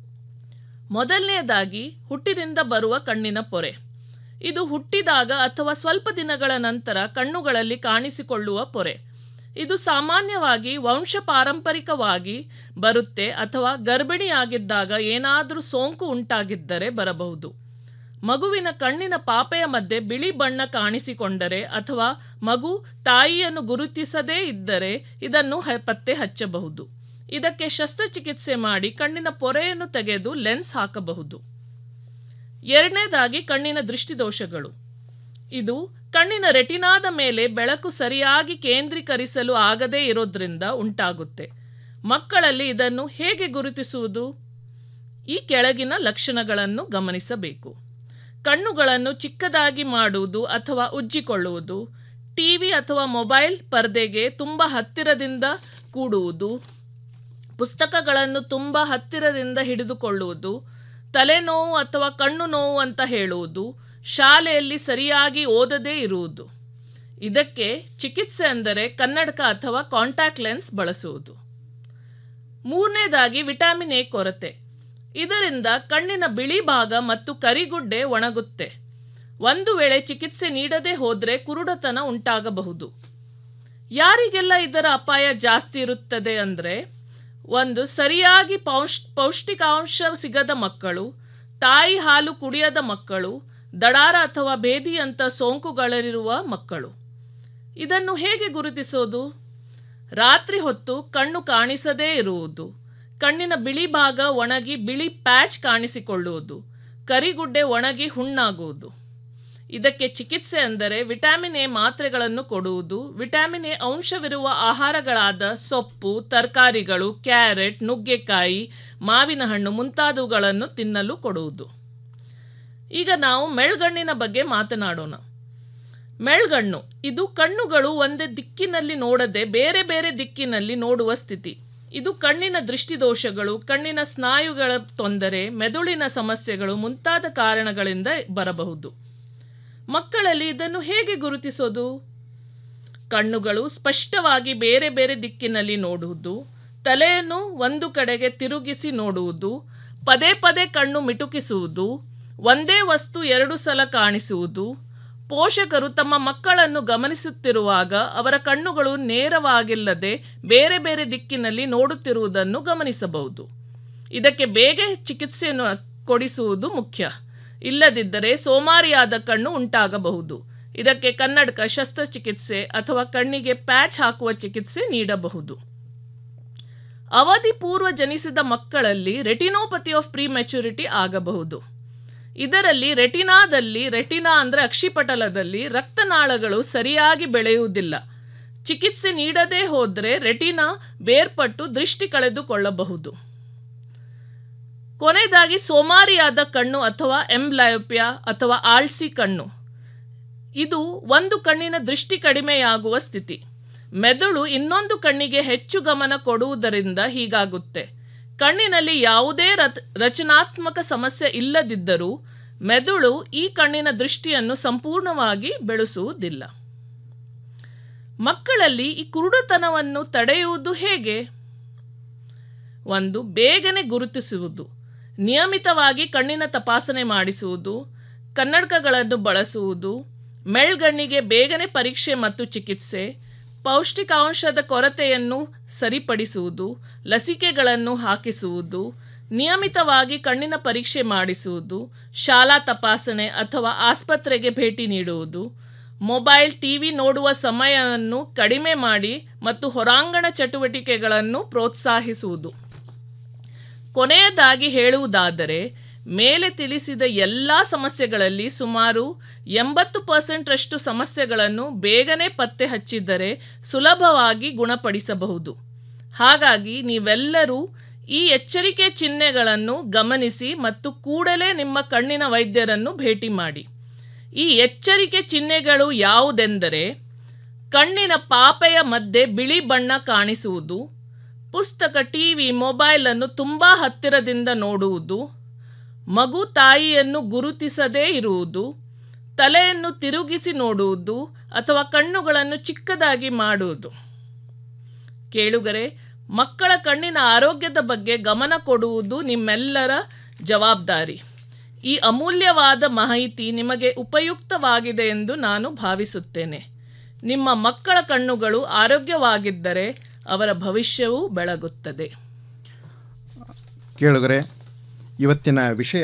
ಮೊದಲನೆಯದಾಗಿ ಹುಟ್ಟಿನಿಂದ ಬರುವ ಕಣ್ಣಿನ ಪೊರೆ ಇದು ಹುಟ್ಟಿದಾಗ ಅಥವಾ ಸ್ವಲ್ಪ ದಿನಗಳ ನಂತರ ಕಣ್ಣುಗಳಲ್ಲಿ ಕಾಣಿಸಿಕೊಳ್ಳುವ ಪೊರೆ ಇದು ಸಾಮಾನ್ಯವಾಗಿ ವಂಶ ಪಾರಂಪರಿಕವಾಗಿ ಬರುತ್ತೆ ಅಥವಾ ಗರ್ಭಿಣಿಯಾಗಿದ್ದಾಗ ಏನಾದರೂ ಸೋಂಕು ಉಂಟಾಗಿದ್ದರೆ ಬರಬಹುದು ಮಗುವಿನ ಕಣ್ಣಿನ ಪಾಪೆಯ ಮಧ್ಯೆ ಬಿಳಿ ಬಣ್ಣ ಕಾಣಿಸಿಕೊಂಡರೆ ಅಥವಾ ಮಗು ತಾಯಿಯನ್ನು ಗುರುತಿಸದೇ ಇದ್ದರೆ ಇದನ್ನು ಹ- ಪತ್ತೆ ಹಚ್ಚಬಹುದು ಇದಕ್ಕೆ ಶಸ್ತ್ರಚಿಕಿತ್ಸೆ ಮಾಡಿ ಕಣ್ಣಿನ ಪೊರೆಯನ್ನು ತೆಗೆದು ಲೆನ್ಸ್ ಹಾಕಬಹುದು ಎರಡನೇದಾಗಿ ಕಣ್ಣಿನ ದೃಷ್ಟಿದೋಷಗಳು ಇದು ಕಣ್ಣಿನ ರೆಟಿನಾದ ಮೇಲೆ ಬೆಳಕು ಸರಿಯಾಗಿ ಕೇಂದ್ರೀಕರಿಸಲು ಆಗದೇ ಇರೋದ್ರಿಂದ ಉಂಟಾಗುತ್ತೆ ಮಕ್ಕಳಲ್ಲಿ ಇದನ್ನು ಹೇಗೆ ಗುರುತಿಸುವುದು ಈ ಕೆಳಗಿನ ಲಕ್ಷಣಗಳನ್ನು ಗಮನಿಸಬೇಕು ಕಣ್ಣುಗಳನ್ನು ಚಿಕ್ಕದಾಗಿ ಮಾಡುವುದು ಅಥವಾ ಉಜ್ಜಿಕೊಳ್ಳುವುದು ಟಿವಿ ಅಥವಾ ಮೊಬೈಲ್ ಪರದೆಗೆ ತುಂಬ ಹತ್ತಿರದಿಂದ ಕೂಡುವುದು ಪುಸ್ತಕಗಳನ್ನು ತುಂಬ ಹತ್ತಿರದಿಂದ ಹಿಡಿದುಕೊಳ್ಳುವುದು ತಲೆನೋವು ಅಥವಾ ಕಣ್ಣು ನೋವು ಅಂತ ಹೇಳುವುದು ಶಾಲೆಯಲ್ಲಿ ಸರಿಯಾಗಿ ಓದದೇ ಇರುವುದು ಇದಕ್ಕೆ ಚಿಕಿತ್ಸೆ ಅಂದರೆ ಕನ್ನಡಕ ಅಥವಾ ಕಾಂಟ್ಯಾಕ್ಟ್ ಲೆನ್ಸ್ ಬಳಸುವುದು ಮೂರನೇದಾಗಿ ವಿಟಮಿನ್ ಎ ಕೊರತೆ ಇದರಿಂದ ಕಣ್ಣಿನ ಬಿಳಿ ಭಾಗ ಮತ್ತು ಕರಿಗುಡ್ಡೆ ಒಣಗುತ್ತೆ ಒಂದು ವೇಳೆ ಚಿಕಿತ್ಸೆ ನೀಡದೆ ಹೋದರೆ ಕುರುಡತನ ಉಂಟಾಗಬಹುದು ಯಾರಿಗೆಲ್ಲ ಇದರ ಅಪಾಯ ಜಾಸ್ತಿ ಇರುತ್ತದೆ ಅಂದರೆ ಒಂದು ಸರಿಯಾಗಿ ಪೌಷ್ ಪೌಷ್ಟಿಕಾಂಶ ಸಿಗದ ಮಕ್ಕಳು ತಾಯಿ ಹಾಲು ಕುಡಿಯದ ಮಕ್ಕಳು ದಡಾರ ಅಥವಾ ಭೇದಿಯಂಥ ಸೋಂಕುಗಳಿರುವ ಮಕ್ಕಳು ಇದನ್ನು ಹೇಗೆ ಗುರುತಿಸೋದು ರಾತ್ರಿ ಹೊತ್ತು ಕಣ್ಣು ಕಾಣಿಸದೇ ಇರುವುದು ಕಣ್ಣಿನ ಬಿಳಿ ಭಾಗ ಒಣಗಿ ಬಿಳಿ ಪ್ಯಾಚ್ ಕಾಣಿಸಿಕೊಳ್ಳುವುದು ಕರಿಗುಡ್ಡೆ ಒಣಗಿ ಹುಣ್ಣಾಗುವುದು ಇದಕ್ಕೆ ಚಿಕಿತ್ಸೆ ಅಂದರೆ ವಿಟಮಿನ್ ಎ ಮಾತ್ರೆಗಳನ್ನು ಕೊಡುವುದು ವಿಟಮಿನ್ ಎ ಅಂಶವಿರುವ ಆಹಾರಗಳಾದ ಸೊಪ್ಪು ತರಕಾರಿಗಳು ಕ್ಯಾರೆಟ್ ನುಗ್ಗೆಕಾಯಿ ಮಾವಿನ ಹಣ್ಣು ಮುಂತಾದವುಗಳನ್ನು ತಿನ್ನಲು ಕೊಡುವುದು ಈಗ ನಾವು ಮೆಳ್ಗಣ್ಣಿನ ಬಗ್ಗೆ ಮಾತನಾಡೋಣ ಮೆಳ್ಗಣ್ಣು ಇದು ಕಣ್ಣುಗಳು ಒಂದೇ ದಿಕ್ಕಿನಲ್ಲಿ ನೋಡದೆ ಬೇರೆ ಬೇರೆ ದಿಕ್ಕಿನಲ್ಲಿ ನೋಡುವ ಸ್ಥಿತಿ ಇದು ಕಣ್ಣಿನ ದೃಷ್ಟಿದೋಷಗಳು ಕಣ್ಣಿನ ಸ್ನಾಯುಗಳ ತೊಂದರೆ ಮೆದುಳಿನ ಸಮಸ್ಯೆಗಳು ಮುಂತಾದ ಕಾರಣಗಳಿಂದ ಬರಬಹುದು ಮಕ್ಕಳಲ್ಲಿ ಇದನ್ನು ಹೇಗೆ ಗುರುತಿಸೋದು ಕಣ್ಣುಗಳು ಸ್ಪಷ್ಟವಾಗಿ ಬೇರೆ ಬೇರೆ ದಿಕ್ಕಿನಲ್ಲಿ ನೋಡುವುದು ತಲೆಯನ್ನು ಒಂದು ಕಡೆಗೆ ತಿರುಗಿಸಿ ನೋಡುವುದು ಪದೇ ಪದೇ ಕಣ್ಣು ಮಿಟುಕಿಸುವುದು ಒಂದೇ ವಸ್ತು ಎರಡು ಸಲ ಕಾಣಿಸುವುದು ಪೋಷಕರು ತಮ್ಮ ಮಕ್ಕಳನ್ನು ಗಮನಿಸುತ್ತಿರುವಾಗ ಅವರ ಕಣ್ಣುಗಳು ನೇರವಾಗಿಲ್ಲದೆ ಬೇರೆ ಬೇರೆ ದಿಕ್ಕಿನಲ್ಲಿ ನೋಡುತ್ತಿರುವುದನ್ನು ಗಮನಿಸಬಹುದು ಇದಕ್ಕೆ ಬೇಗ ಚಿಕಿತ್ಸೆಯನ್ನು ಕೊಡಿಸುವುದು ಮುಖ್ಯ ಇಲ್ಲದಿದ್ದರೆ ಸೋಮಾರಿಯಾದ ಕಣ್ಣು ಉಂಟಾಗಬಹುದು ಇದಕ್ಕೆ ಕನ್ನಡಕ ಶಸ್ತ್ರಚಿಕಿತ್ಸೆ ಅಥವಾ ಕಣ್ಣಿಗೆ ಪ್ಯಾಚ್ ಹಾಕುವ ಚಿಕಿತ್ಸೆ ನೀಡಬಹುದು ಅವಧಿ ಪೂರ್ವ ಜನಿಸಿದ ಮಕ್ಕಳಲ್ಲಿ ರೆಟಿನೋಪತಿ ಆಫ್ ಪ್ರೀ ಮೆಚುರಿಟಿ ಆಗಬಹುದು ಇದರಲ್ಲಿ ರೆಟಿನಾದಲ್ಲಿ ರೆಟಿನಾ ಅಂದರೆ ಅಕ್ಷಿಪಟಲದಲ್ಲಿ ರಕ್ತನಾಳಗಳು ಸರಿಯಾಗಿ ಬೆಳೆಯುವುದಿಲ್ಲ ಚಿಕಿತ್ಸೆ ನೀಡದೇ ಹೋದರೆ ರೆಟಿನಾ ಬೇರ್ಪಟ್ಟು ದೃಷ್ಟಿ ಕಳೆದುಕೊಳ್ಳಬಹುದು ಕೊನೆಯದಾಗಿ ಸೋಮಾರಿಯಾದ ಕಣ್ಣು ಅಥವಾ ಎಂಬ್ಲಯೋಪಿಯಾ ಅಥವಾ ಆಳ್ಸಿ ಕಣ್ಣು ಇದು ಒಂದು ಕಣ್ಣಿನ ದೃಷ್ಟಿ ಕಡಿಮೆಯಾಗುವ ಸ್ಥಿತಿ ಮೆದುಳು ಇನ್ನೊಂದು ಕಣ್ಣಿಗೆ ಹೆಚ್ಚು ಗಮನ ಕೊಡುವುದರಿಂದ ಹೀಗಾಗುತ್ತೆ ಕಣ್ಣಿನಲ್ಲಿ ಯಾವುದೇ ರತ್- ರಚನಾತ್ಮಕ ಸಮಸ್ಯೆ ಇಲ್ಲದಿದ್ದರೂ ಮೆದುಳು ಈ ಕಣ್ಣಿನ ದೃಷ್ಟಿಯನ್ನು ಸಂಪೂರ್ಣವಾಗಿ ಬೆಳೆಸುವುದಿಲ್ಲ ಮಕ್ಕಳಲ್ಲಿ ಈ ಕುರುಡುತನವನ್ನು ತಡೆಯುವುದು ಹೇಗೆ ಒಂದು ಬೇಗನೆ ಗುರುತಿಸುವುದು ನಿಯಮಿತವಾಗಿ ಕಣ್ಣಿನ ತಪಾಸಣೆ ಮಾಡಿಸುವುದು ಕನ್ನಡಕಗಳನ್ನು ಬಳಸುವುದು ಮೆಳ್ಗಣ್ಣಿಗೆ ಬೇಗನೆ ಪರೀಕ್ಷೆ ಮತ್ತು ಚಿಕಿತ್ಸೆ ಪೌಷ್ಟಿಕಾಂಶದ ಕೊರತೆಯನ್ನು ಸರಿಪಡಿಸುವುದು ಲಸಿಕೆಗಳನ್ನು ಹಾಕಿಸುವುದು ನಿಯಮಿತವಾಗಿ ಕಣ್ಣಿನ ಪರೀಕ್ಷೆ ಮಾಡಿಸುವುದು ಶಾಲಾ ತಪಾಸಣೆ ಅಥವಾ ಆಸ್ಪತ್ರೆಗೆ ಭೇಟಿ ನೀಡುವುದು ಮೊಬೈಲ್ ಟಿವಿ ನೋಡುವ ಸಮಯವನ್ನು ಕಡಿಮೆ ಮಾಡಿ ಮತ್ತು ಹೊರಾಂಗಣ ಚಟುವಟಿಕೆಗಳನ್ನು ಪ್ರೋತ್ಸಾಹಿಸುವುದು ಕೊನೆಯದಾಗಿ ಹೇಳುವುದಾದರೆ ಮೇಲೆ ತಿಳಿಸಿದ ಎಲ್ಲ ಸಮಸ್ಯೆಗಳಲ್ಲಿ ಸುಮಾರು ಎಂಬತ್ತು ಪರ್ಸೆಂಟ್ರಷ್ಟು ಸಮಸ್ಯೆಗಳನ್ನು ಬೇಗನೆ ಪತ್ತೆ ಹಚ್ಚಿದ್ದರೆ ಸುಲಭವಾಗಿ ಗುಣಪಡಿಸಬಹುದು ಹಾಗಾಗಿ ನೀವೆಲ್ಲರೂ ಈ ಎಚ್ಚರಿಕೆ ಚಿಹ್ನೆಗಳನ್ನು ಗಮನಿಸಿ ಮತ್ತು ಕೂಡಲೇ ನಿಮ್ಮ ಕಣ್ಣಿನ ವೈದ್ಯರನ್ನು ಭೇಟಿ ಮಾಡಿ ಈ ಎಚ್ಚರಿಕೆ ಚಿಹ್ನೆಗಳು ಯಾವುದೆಂದರೆ ಕಣ್ಣಿನ ಪಾಪೆಯ ಮಧ್ಯೆ ಬಿಳಿ ಬಣ್ಣ ಕಾಣಿಸುವುದು ಪುಸ್ತಕ ಟಿವಿ ಮೊಬೈಲನ್ನು ತುಂಬ ಹತ್ತಿರದಿಂದ ನೋಡುವುದು ಮಗು ತಾಯಿಯನ್ನು ಗುರುತಿಸದೇ ಇರುವುದು ತಲೆಯನ್ನು ತಿರುಗಿಸಿ ನೋಡುವುದು ಅಥವಾ ಕಣ್ಣುಗಳನ್ನು ಚಿಕ್ಕದಾಗಿ ಮಾಡುವುದು ಕೇಳುಗರೆ ಮಕ್ಕಳ ಕಣ್ಣಿನ ಆರೋಗ್ಯದ ಬಗ್ಗೆ ಗಮನ ಕೊಡುವುದು ನಿಮ್ಮೆಲ್ಲರ ಜವಾಬ್ದಾರಿ ಈ ಅಮೂಲ್ಯವಾದ ಮಾಹಿತಿ ನಿಮಗೆ ಉಪಯುಕ್ತವಾಗಿದೆ ಎಂದು ನಾನು ಭಾವಿಸುತ್ತೇನೆ ನಿಮ್ಮ ಮಕ್ಕಳ ಕಣ್ಣುಗಳು ಆರೋಗ್ಯವಾಗಿದ್ದರೆ ಅವರ ಭವಿಷ್ಯವೂ ಬೆಳಗುತ್ತದೆ ಕೇಳುಗರೆ ಇವತ್ತಿನ ವಿಷಯ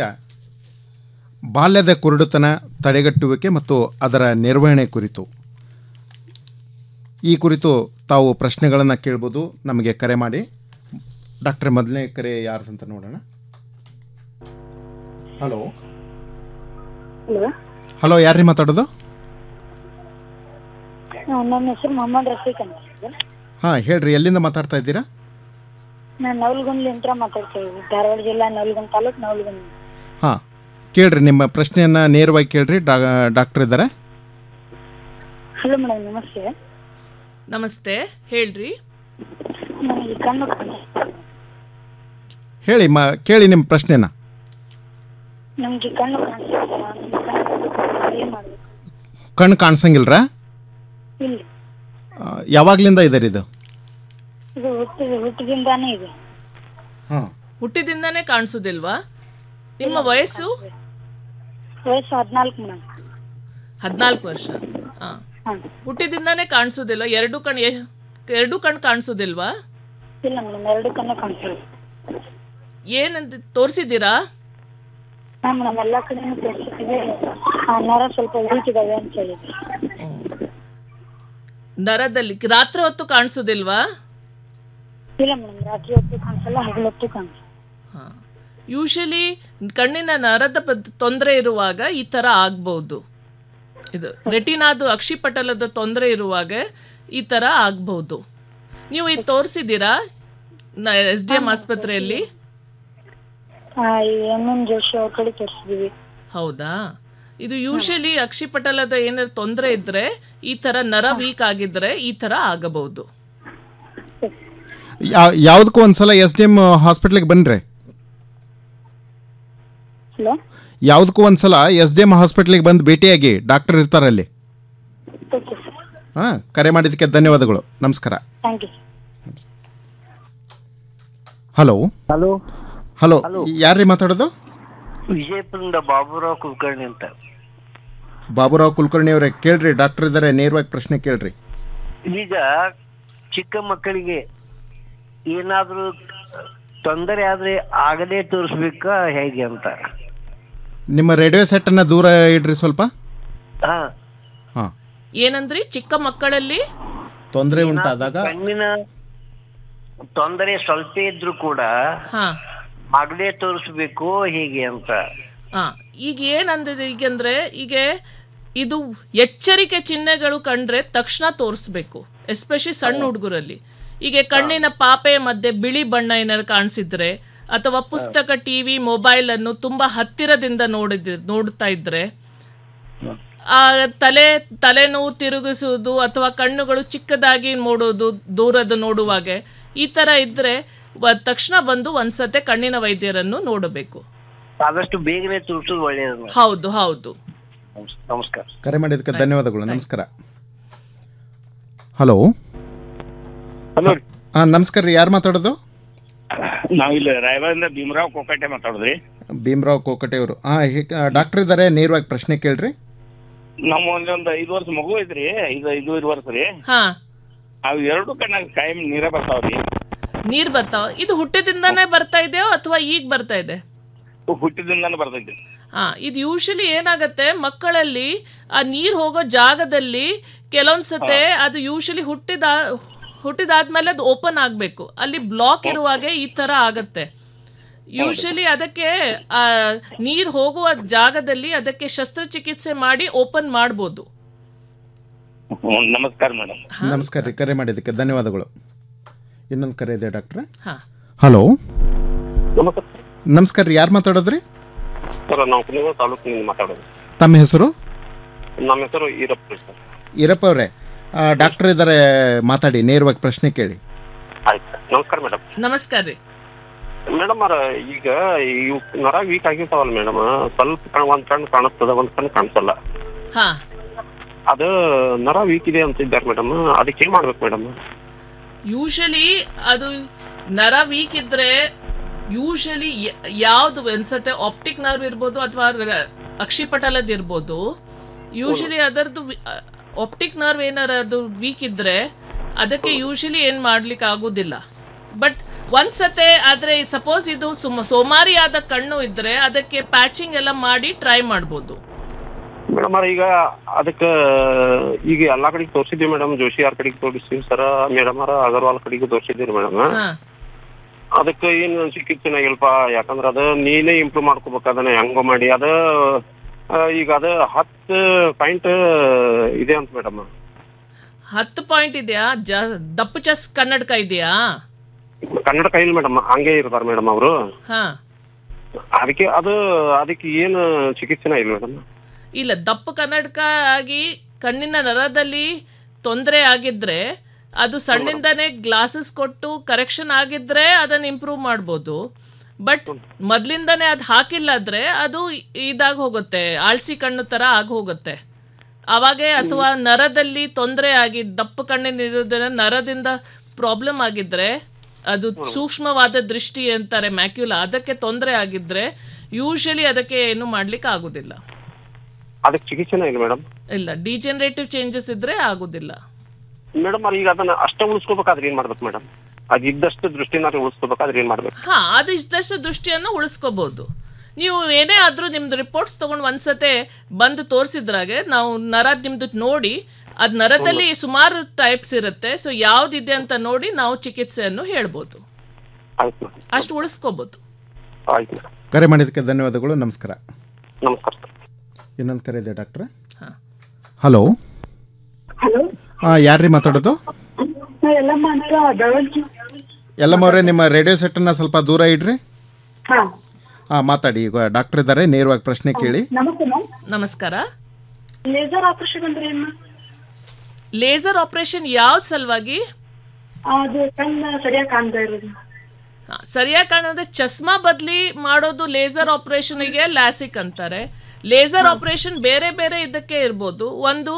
ಬಾಲ್ಯದ ಕುರುಡುತನ ತಡೆಗಟ್ಟುವಿಕೆ ಮತ್ತು ಅದರ ನಿರ್ವಹಣೆ ಕುರಿತು ಈ ಕುರಿತು ತಾವು ಪ್ರಶ್ನೆಗಳನ್ನು ಕೇಳ್ಬೋದು ನಮಗೆ ಕರೆ ಮಾಡಿ ಡಾಕ್ಟರ್ ಮೊದಲನೇ ಕರೆ ಯಾರು ಅಂತ ನೋಡೋಣ ಹಲೋ ಹಲೋ ಹಲೋ ಯಾರ್ರೀ ಮಾತಾಡೋದು ನನ್ನ ಹೆಸರು ಮೊಹಮ್ಮದ್ ರಫೀಕ್ ಅಂತ ಸರ್. ಹಾಂ ಹೇಳ್ರಿ ಎಲ್ಲಿಂದ ಮಾತಾಡ್ತಾ ಇದ್ದೀರಾ ನಾನು ನವಲ್ಗುಂದ್ಲಿಂತ್ರ ಮಾತಾಡ್ತಾ ಇದ್ದೀನಿ ಧಾರವಾಡ ಜಿಲ್ಲಾ ನವಲ್ಗುಂದ್ ತಾಲೂಕ್ ನವಲ್ಗುಂದ್ ಹಾಂ ಕೇಳ್ರಿ ನಿಮ್ಮ ಪ್ರಶ್ನೆಯನ್ನು ನೇರವಾಗಿ ಕೇಳ್ರಿ ಡಾ ಡಾಕ್ಟರ್ ಇದ್ದಾರೆ ಹಲೋ ಮೇಡಮ್ ನಮಸ್ತೆ ನಮಸ್ತೆ ಹೇಳ್ರಿ ನನಗೆ ಕಣ್ಣು ಕಾಣಿಸ್ತಾ ಇಲ್ಲ. ಹೇಳಿ ಮ ಕೇಳಿ ನಿಮ್ಮ ಪ್ರಶ್ನೆನ ನಮ್ಗೆ ಕಣ್ಣು ಕಾಣಿಸ್ತಾ ಇಲ್ಲ. ನಮ್ಗೆ ಕಣ್ಣು ಏನ್ ಮಾಡ್ಬೇಕು ಕಣ್ಣು ಕಾಣಿಸಂಗಿಲ್ರಾ ಇಲ್ಲ ಆ, ಯಾವಾಗ್ಲಿಂದ ಇದೆ ಇದು ಇದು ಹುಟ್ಟಿದ ಹುಟ್ಟಿದಿಂದಾನೇ ಇದೆ ಹಾಂ ಹುಟ್ಟಿದಿಂದನೇ ಕಾಣಿಸೋದಿಲ್ವಾ ನಿಮ್ಮ ವಯಸ್ಸು ವಯಸ್ಸು ಹದಿನಾಲ್ಕು ಮೇಡಮ್ ಹದಿನಾಲ್ಕು ವರ್ಷ ಹಾಂ ಹುಟ್ಟಿದಿಂದನೇ ಕಾಣಿಸೋದಿಲ್ಲ ಎರಡು ಕಣ್ ಎ- ಎರಡು ಕಣ್ಣು ಕಾಣಿಸೋದಿಲ್ವಾ ಇಲ್ಲ ಮೇಡಮ್ ಎರಡು ಕಣ್ಣು ಕಾಣಿಸ್ತಿಲ್ಲ ಏನಂತ ತೋರಿಸಿದ್ದೀರಾ ಹಾ ಮೇಡಮ್ ಎಲ್ಲಾ ಕಡೆನೂ ತೋರಿಸ್ತಿದೆ ಆ ನರ ಸ್ವಲ್ಪ ಉಳಿತಿದಾವೆ ಅಂತ ಹೇಳಿದ್ರು ನರದಲ್ಲಿ ರಾತ್ರಿ ಹೊತ್ತು ಕಾಣಿಸೋದಿಲ್ವಾ ಇಲ್ಲ ಮೇಡಮ್ ರಾತ್ರಿ ಹೊತ್ತು ಕಾಣಿಸಲ್ಲ ಹಗಲು ಹೊತ್ತು ಕಾಣಿಸಲ್ಲ ಯೂಶಲಿ ಕಣ್ಣಿನ ನರದ ತೊಂದರೆ ಇರುವಾಗ ಈ ಥರ ಆಗ್ಬೋದು ಇದು ರೆಟಿನಾದು ಅಕ್ಷಿಪಟಲದ ತೊಂದರೆ ಇರುವಾಗ ಈ ಥರ ಆಗ್ಬೋದು ನೀವು ಇದು ತೋರಿಸಿದ್ದೀರಾ ಎಸ್ ಡಿ ಎಮ್ ಆಸ್ಪತ್ರೆಯಲ್ಲಿ ಎಂ ಎಂ ಜೋಶಿ ಅವ್ರ ಕಡೆ ತೋರಿಸಿದೀವಿ ಹೌದಾ ಇದು ಯೂಶಲಿ ಅಕ್ಷಿಪಟಲದ ಏನಾದ್ರು ತೊಂದರೆ ಇದ್ರೆ ಈ ಥರ ನರ ವೀಕ್ ಆಗಿದ್ರೆ ಈ ಥರ ಆಗಬಹುದು ಯಾ- ಯಾವುದಕ್ಕೂ ಒಂದ್ಸಲ ಎಸ್ ಡಿ ಎಮ್ ಹಾಸ್ಪಿಟ್ಲಿಗೆ ಬನ್ನಿರಿ ಹಲೋ ಯಾವುದಕ್ಕೂ ಒಂದ್ಸಲ ಎಸ್ ಡಿ ಎಮ್ ಹಾಸ್ಪಿಟ್ಲಿಗೆ ಬಂದು ಭೇಟಿಯಾಗಿ ಡಾಕ್ಟರ್ ಇರ್ತಾರೆ ಅಲ್ಲಿ ಓಕೆ ಸರ್ ಹಾಂ ಕರೆ ಮಾಡಿದ್ದಕ್ಕೆ ಧನ್ಯವಾದಗಳು ನಮಸ್ಕಾರ thank you hello hello hello hello. ಯಾರ್ರೀ ಮಾತಾಡೋದು ವಿಜಯಪುರದಿಂದ ಬಾಬುರಾವ್ ಕುಲಕರ್ಣಿ ಅಂತ ಬಾಬುರಾವ್ ಕುಲಕರ್ಣಿ ಅವರೇ ಕೇಳ್ರಿ ಡಾಕ್ಟರ್ ಇದ್ದಾರೆ ನೇರವಾಗಿ ಪ್ರಶ್ನೆ ಕೇಳ್ರಿ ಈಗ ಚಿಕ್ಕ ಮಕ್ಕಳಿಗೆ ಏನಾದ್ರೂ ತೊಂದರೆ ಆದ್ರೆ ಆಗಲೇ ತೋರಿಸ್ಬೇಕಾ ಹೇಗೆ ಅಂತ ನಿಮ್ಮ ರೇಡಿಯೋ ಸೆಟ್ಟನ್ನು ದೂರ ಇಡ್ರಿ ಸ್ವಲ್ಪ ಹಾ ಹಾಂ ಏನಂದ್ರಿ ಚಿಕ್ಕ ಮಕ್ಕಳಲ್ಲಿ ತೊಂದರೆ ಉಂಟಾದಾಗ ಕಣ್ಣಿನ ತೊಂದರೆ ಸ್ವಲ್ಪ ಇದ್ರು ಕೂಡ ಹಾ ಆಗಲೇ ತೋರಿಸ್ಬೇಕು ಹೇಗೆ ಅಂತ ಆ, ಈಗ ಏನಂದ್ರೆ ಈಗಂದ್ರೆ ಈಗ ಇದು ಎಚ್ಚರಿಕೆ ಚಿಹ್ನೆಗಳು ಕಂಡ್ರೆ ತಕ್ಷಣ ತೋರಿಸ್ಬೇಕು ಎಸ್ಪೆಷಲಿ ಸಣ್ಣ ಹುಡುಗರಲ್ಲಿ ಈಗ ಕಣ್ಣಿನ ಪಾಪೆ ಮಧ್ಯೆ ಬಿಳಿ ಬಣ್ಣ ಏನಾದ್ರು ಕಾಣಿಸಿದ್ರೆ ಅಥವಾ ಪುಸ್ತಕ ಟಿವಿ ಮೊಬೈಲ್ ಅನ್ನು ತುಂಬಾ ಹತ್ತಿರದಿಂದ ನೋಡಿದ ನೋಡ್ತಾ ಇದ್ರೆ ಆ ತಲೆ ತಲೆನೋವು ತಿರುಗಿಸುವುದು ಅಥವಾ ಕಣ್ಣುಗಳು ಚಿಕ್ಕದಾಗಿ ನೋಡೋದು ದೂರದ ನೋಡುವಾಗೆ ಈ ಥರ ಇದ್ದರೆ ತಕ್ಷಣ ಬಂದು ಒಂದ್ಸತೆ ಕಣ್ಣಿನ ವೈದ್ಯರನ್ನು ನೋಡಬೇಕು ಆದಷ್ಟು ಬೇಗನೆ ತೋರಿಸೋದು ಒಳ್ಳೆಯದು ಮೇಡಮ್. ಹೌದು ಹೌದು ನಮಸ್ಕಾರ ಕರೆ ಮಾಡಿದ್ದಕ್ಕೆ ಧನ್ಯವಾದಗಳು ನಮಸ್ಕಾರ ಹಲೋ ಹಲೋ ಹಾಂ ನಮಸ್ಕಾರ ರೀ ಯಾರು ಮಾತಾಡೋದು ನಾವಿಲ್ಲಿ ರಾಯಬಾರಿಂದ ಭೀಮರಾವ್ ಕೋಕಟೆ ಮಾತಾಡೋದ್ರಿ ಭೀಮರಾವ್ ಕೋಕಟೆ ಅವರು ಹಾಂ ಡಾಕ್ಟರ್ ಇದ್ದಾರೆ ನೇರವಾಗಿ ಪ್ರಶ್ನೆ ಕೇಳ್ರಿ ನಮ್ಮ ಒಂದೊಂದು ಐದು ವರ್ಷ ಮಗು ಐತ್ರಿ ಐದು ಐದೂವರೆ ವರ್ಷ ರೀ ಹಾ ಅವು ಎರಡು ಕಣ್ಣಾಗ ಕಾಯಂ ನೀರ ಬರ್ತಾವ್ರಿ ನೀರ್ ಬರ್ತಾವ ಇದು ಹುಟ್ಟಿದಿಂದಾನೇ ಬರ್ತಾ ಇದೆಯೋ ಅಥವಾ ಈಗ ಬರ್ತಾ ಇದೆ ಹುಟ್ಟಿದಿಂದಾನು ಬರ್ತೈತಿ ಹಾ ಇದು ಯೂಶಲಿ ಏನಾಗತ್ತೆ ಮಕ್ಕಳಲ್ಲಿ ಆ ನೀರ್ ಹೋಗೋ ಜಾಗದಲ್ಲಿ ಕೆಲವೊಂದ್ಸತೆ ಅದು ಯೂಶಲಿ ಹುಟ್ಟಿದ ಹುಟ್ಟಿದಾದ್ಮೇಲೆ ಅದು ಓಪನ್ ಆಗಬೇಕು ಅಲ್ಲಿ ಬ್ಲಾಕ್ ಇರುವಾಗೆ ಈ ತರ ಆಗತ್ತೆ ಯೂಶಲಿ ಅದಕ್ಕೆ ಆ ನೀರ್ ಹೋಗುವ ಜಾಗದಲ್ಲಿ ಅದಕ್ಕೆ ಶಸ್ತ್ರಚಿಕಿತ್ಸೆ ಮಾಡಿ ಓಪನ್ ಮಾಡ್ಬೋದು ಹ್ಮ್, ನಮಸ್ಕಾರ ಮೇಡಮ್ ನಮಸ್ಕಾರ ರೀ ಕರೆ ಮಾಡಿದ್ದಕ್ಕೆ ಧನ್ಯವಾದಗಳು ಇನ್ನೊಂದು ಕರೆ ಇದೆ ಡಾಕ್ಟ್ರೆ ಹಾ ಹಲೋ ನಮಸ್ಕಾರ ರೀ ಯಾರು ಮಾತಾಡೋದ್ರಿ ಸರ್ ನಾವು ಕುಣಿಗಲ್ ತಾಲೂಕಿನಿಂದ ಮಾತಾಡೋದು ತಮ್ಮ ಹೆಸರು ನಮ್ಮ ಹೆಸರು ಈರಪ್ಪ ಸರ್ ಈರಪ್ಪ ಅವರೇ ಡಾಕ್ಟರ್ ಇದ್ದಾರೆ ಮಾತಾಡಿ ನೇರವಾಗಿ ಪ್ರಶ್ನೆ ಕೇಳಿ ಆಯ್ತು ನಮಸ್ಕಾರ ಮೇಡಮ್ ನಮಸ್ಕಾರ ರೀ ಮೇಡಮ್ ಅವ್ರ ಈಗ ಇವ್ ನರ ವೀಕ್ ಆಗಿರ್ತಾವಲ್ಲ ಮೇಡಮ್ ಸ್ವಲ್ಪ ಕಣ್ ಒಂದ್ ಕಣ್ಣು ಕಾಣಿಸ್ತದ ಒಂದ್ ಕಣ್ಣು ಕಾಣಿಸಲ್ಲ ಹಾ ಅದು ನರ ವೀಕ್ ಇದೆ ಅಂತ ಇದ್ದಾರೆ ಮೇಡಮ್ ಅದಕ್ಕೆ ಏನ್ ಮಾಡ್ಬೇಕು ಮೇಡಮ್ ಯೂಶಲಿ ಅದು ನರ ವೀಕ್ ಇದ್ರೆ ಯೂಶಲಿ ಯಾವ್ದು ಅನ್ಸತ್ತೆ ಆಪ್ಟಿಕ್ ನರ್ವ್ ಇರ್ಬೋದು ಅಥವಾ ಅಕ್ಷಿಪಟಲದ ಇರ್ಬೋದು ಯೂಶಲಿ ಅದರದ್ದು ಆಪ್ಟಿಕ್ ನರ್ವ್ ಏನಾರ ಅದು ವೀಕ್ ಇದ್ರೆ ಅದಕ್ಕೆ ಯೂಶಲಿ ಏನು ಮಾಡ್ಲಿಕ್ಕೆ ಆಗೋದಿಲ್ಲ ಬಟ್ ಒಂದ್ಸತೆ ಆದರೆ ಸಪೋಸ್ ಇದು ಸುಮ ಸೋಮಾರಿಯಾದ ಕಣ್ಣು ಇದ್ರೆ ಅದಕ್ಕೆ ಪ್ಯಾಚಿಂಗ್ ಎಲ್ಲ ಮಾಡಿ ಟ್ರೈ ಮಾಡ್ಬೋದು ಮೇಡಮ್ ಅವ್ರ ಈಗ ಅದಕ್ಕ ಈಗ ಎಲ್ಲಾ ಕಡೆಗೆ ತೋರಿಸಿದ್ವಿ ಮೇಡಮ್ ಜೋಶಿ ಅವ್ರ ಕಡೆಗೆ ತೋರಿಸ್ತೀವಿ ಸರ್ ಮೇಡಮ್ ಅವ್ರ ಅಗರ್ವಾಲ್ ಕಡೆಗೂ ತೋರಿಸಿದ್ದೀರಿ ಮೇಡಮ್ ಹಾ ಅದಕ್ಕೆ ಏನು ಚಿಕಿತ್ಸೆ ಆಗಿಲ್ಪ ಯಾಕಂದ್ರೆ ಅದು ನೀನೇ ಇಂಪ್ರೂವ್ ಮಾಡ್ಕೋಬೇಕು ಅದನ್ನ ಹೆಂಗೋ ಮಾಡಿ ಅದು ಆ, ಈಗ ಅದು ಹತ್ತು ಪಾಯಿಂಟ್ ಇದೆ ಅಂತ ಮೇಡಮ್ ಹತ್ತು ಪಾಯಿಂಟ್ ಇದೆಯಾ ಜ ದಪ್ಪು ಚಸ್ ಕನ್ನಡಕ ಇದೆಯಾ ಕನ್ನಡ ಕೈಲಿ ಮೇಡಮ್ ಹಂಗೆ ಇರ್ತಾರ ಮೇಡಮ್ ಅವರು ಹಾ ಅದಕ್ಕೆ ಅದು ಅದಕ್ಕೆ ಏನು ಚಿಕಿತ್ಸೆನ ಇಲ್ಲ ಮೇಡಮ್ ಇಲ್ಲ ದಪ್ಪು ಕನ್ನಡಕ ಆಗಿ ಕಣ್ಣಿನ ನರದಲ್ಲಿ ತೊಂದರೆ ಆಗಿದ್ರೆ ಅದು ಸಣ್ಣಿಂದನೇ ಗ್ಲಾಸಸ್ ಕೊಟ್ಟು ಕರೆಕ್ಷನ್ ಆಗಿದ್ರೆ ಅದನ್ನು ಇಂಪ್ರೂವ್ ಮಾಡ್ಬೋದು ಬಟ್ ಮೊದ್ಲಿಂದನೇ ಅದು ಹಾಕಿಲ್ಲಾದ್ರೆ ಅದು ಇದಾಗಿ ಹೋಗುತ್ತೆ ಆಳ್ಸಿ ಕಣ್ಣು ಥರ ಆಗಿ ಹೋಗುತ್ತೆ ಅವಾಗೆ ಅಥವಾ ನರದಲ್ಲಿ ತೊಂದರೆ ಆಗಿ ದಪ್ಪ ಕಣ್ಣಿನಿರೋದನ್ನ ನರದಿಂದ ಪ್ರಾಬ್ಲಮ್ ಆಗಿದ್ರೆ ಅದು ಸೂಕ್ಷ್ಮವಾದ ದೃಷ್ಟಿ ಅಂತಾರೆ ಮ್ಯಾಕ್ಯುಲಾ ಅದಕ್ಕೆ ತೊಂದರೆ ಆಗಿದ್ರೆ ಯೂಶಲಿ ಅದಕ್ಕೆ ಏನು ಮಾಡ್ಲಿಕ್ಕೆ ಆಗುದಿಲ್ಲ ಅದಕ್ಕೆ ಚಿಕಿತ್ಸೆನ ಇಲ್ಲ ಮೇಡಮ್ ಇಲ್ಲ ಡಿಜೆನರೇಟಿವ್ ಚೇಂಜಸ್ ಇದ್ರೆ ಆಗುದಿಲ್ಲ ಮೇಡಮ್ ಅವ್ರ ಈಗ ಅದನ್ನ ಅಷ್ಟ ಉಳಿಸ್ಕೋಬೇಕಾದ್ರೆ ಏನ್ ಮಾಡ್ಬೇಕು ಮೇಡಮ್ ಅದ್ ಇದ್ದಷ್ಟು ದೃಷ್ಟಿನ ಉಳಿಸ್ಕೋಬೇಕಾದ್ರೆ ಏನ್ ಮಾಡ್ಬೇಕು ಹಾ ಅದು ಇದ್ದಷ್ಟು ದೃಷ್ಟಿಯನ್ನು ಉಳಿಸ್ಕೋಬಹುದು ನೀವು ಏನೇ ಆದ್ರೂ ನಿಮ್ದು ರಿಪೋರ್ಟ್ಸ್ ತಗೊಂಡು ಒಂದ್ಸತೆ ಬಂದು ತೋರಿಸಿದ್ರಾಗೆ ನಾವು ನರ ನಿಮ್ದು ನೋಡಿ ಅದ್ ನರದಲ್ಲಿ ಸುಮಾರು ಟೈಪ್ಸ್ ಇರುತ್ತೆ ಸೊ ಯಾವ್ದಿದೆ ಅಂತ ನೋಡಿ ನಾವು ಚಿಕಿತ್ಸೆಯನ್ನು ಹೇಳ್ಬೋದು ಆಯ್ತು ಮೇಡಮ್ ಅಷ್ಟು ಉಳಿಸ್ಕೋಬಹುದು ಆಯ್ತು ಮೇಡಮ್ ಕರೆ ಮಾಡಿದ್ದಕ್ಕೆ ಧನ್ಯವಾದಗಳು ನಮಸ್ಕಾರ ನಮಸ್ಕಾರ ಇನ್ನೊಂದು ಕರೆ ಇದೆ ಡಾಕ್ಟ್ರೆ ಹಾ. ಹಲೋ ಹಲೋ ಹಾಂ ಯಾರ್ರೀ ಮಾತಾಡೋದು ಎಲ್ಲಮ್ಮ ಅಂತ ಬೆಳಗ್ಗೆ ಎಲ್ಲಮ್ಮವ್ರೆ ನಿಮ್ಮ ರೇಡಿಯೋ ಸೆಟ್ಟನ್ನು ಸ್ವಲ್ಪ ದೂರ ಇಡ್ರಿ ಹಾ ಹಾಂ ಮಾತಾಡಿ ಈಗ ಡಾಕ್ಟರ್ ಇದ್ದಾರೆ ನೇರವಾಗಿ ಪ್ರಶ್ನೆ ಕೇಳಿ ನಮಸ್ತೆ ಮ್ಯಾಮ್ ನಮಸ್ಕಾರ ಲೇಸರ್ ಆಪರೇಷನ್ ಅಂದ್ರೆ ಏನು ಲೇಸರ್ ಆಪರೇಷನ್ ಯಾವ್ದು ಸಲುವಾಗಿ ಅದು ಕಣ್ಣು ಸರಿಯಾಗಿ ಕಾಣ್ತಾ ಇರೋದು ಹಾ, ಸರಿಯಾಗಿ ಕಾಣಂದ್ರೆ ಚಸ್ಮಾ ಬದಲಿ ಮಾಡೋದು ಲೇಸರ್ ಆಪರೇಷನ್ಗೆ ಲ್ಯಾಸಿಕ್ ಅಂತಾರೆ ಲೇಸರ್ ಆಪರೇಷನ್ ಬೇರೆ ಬೇರೆ ಇದಕ್ಕೆ ಇರ್ಬೋದು ಒಂದು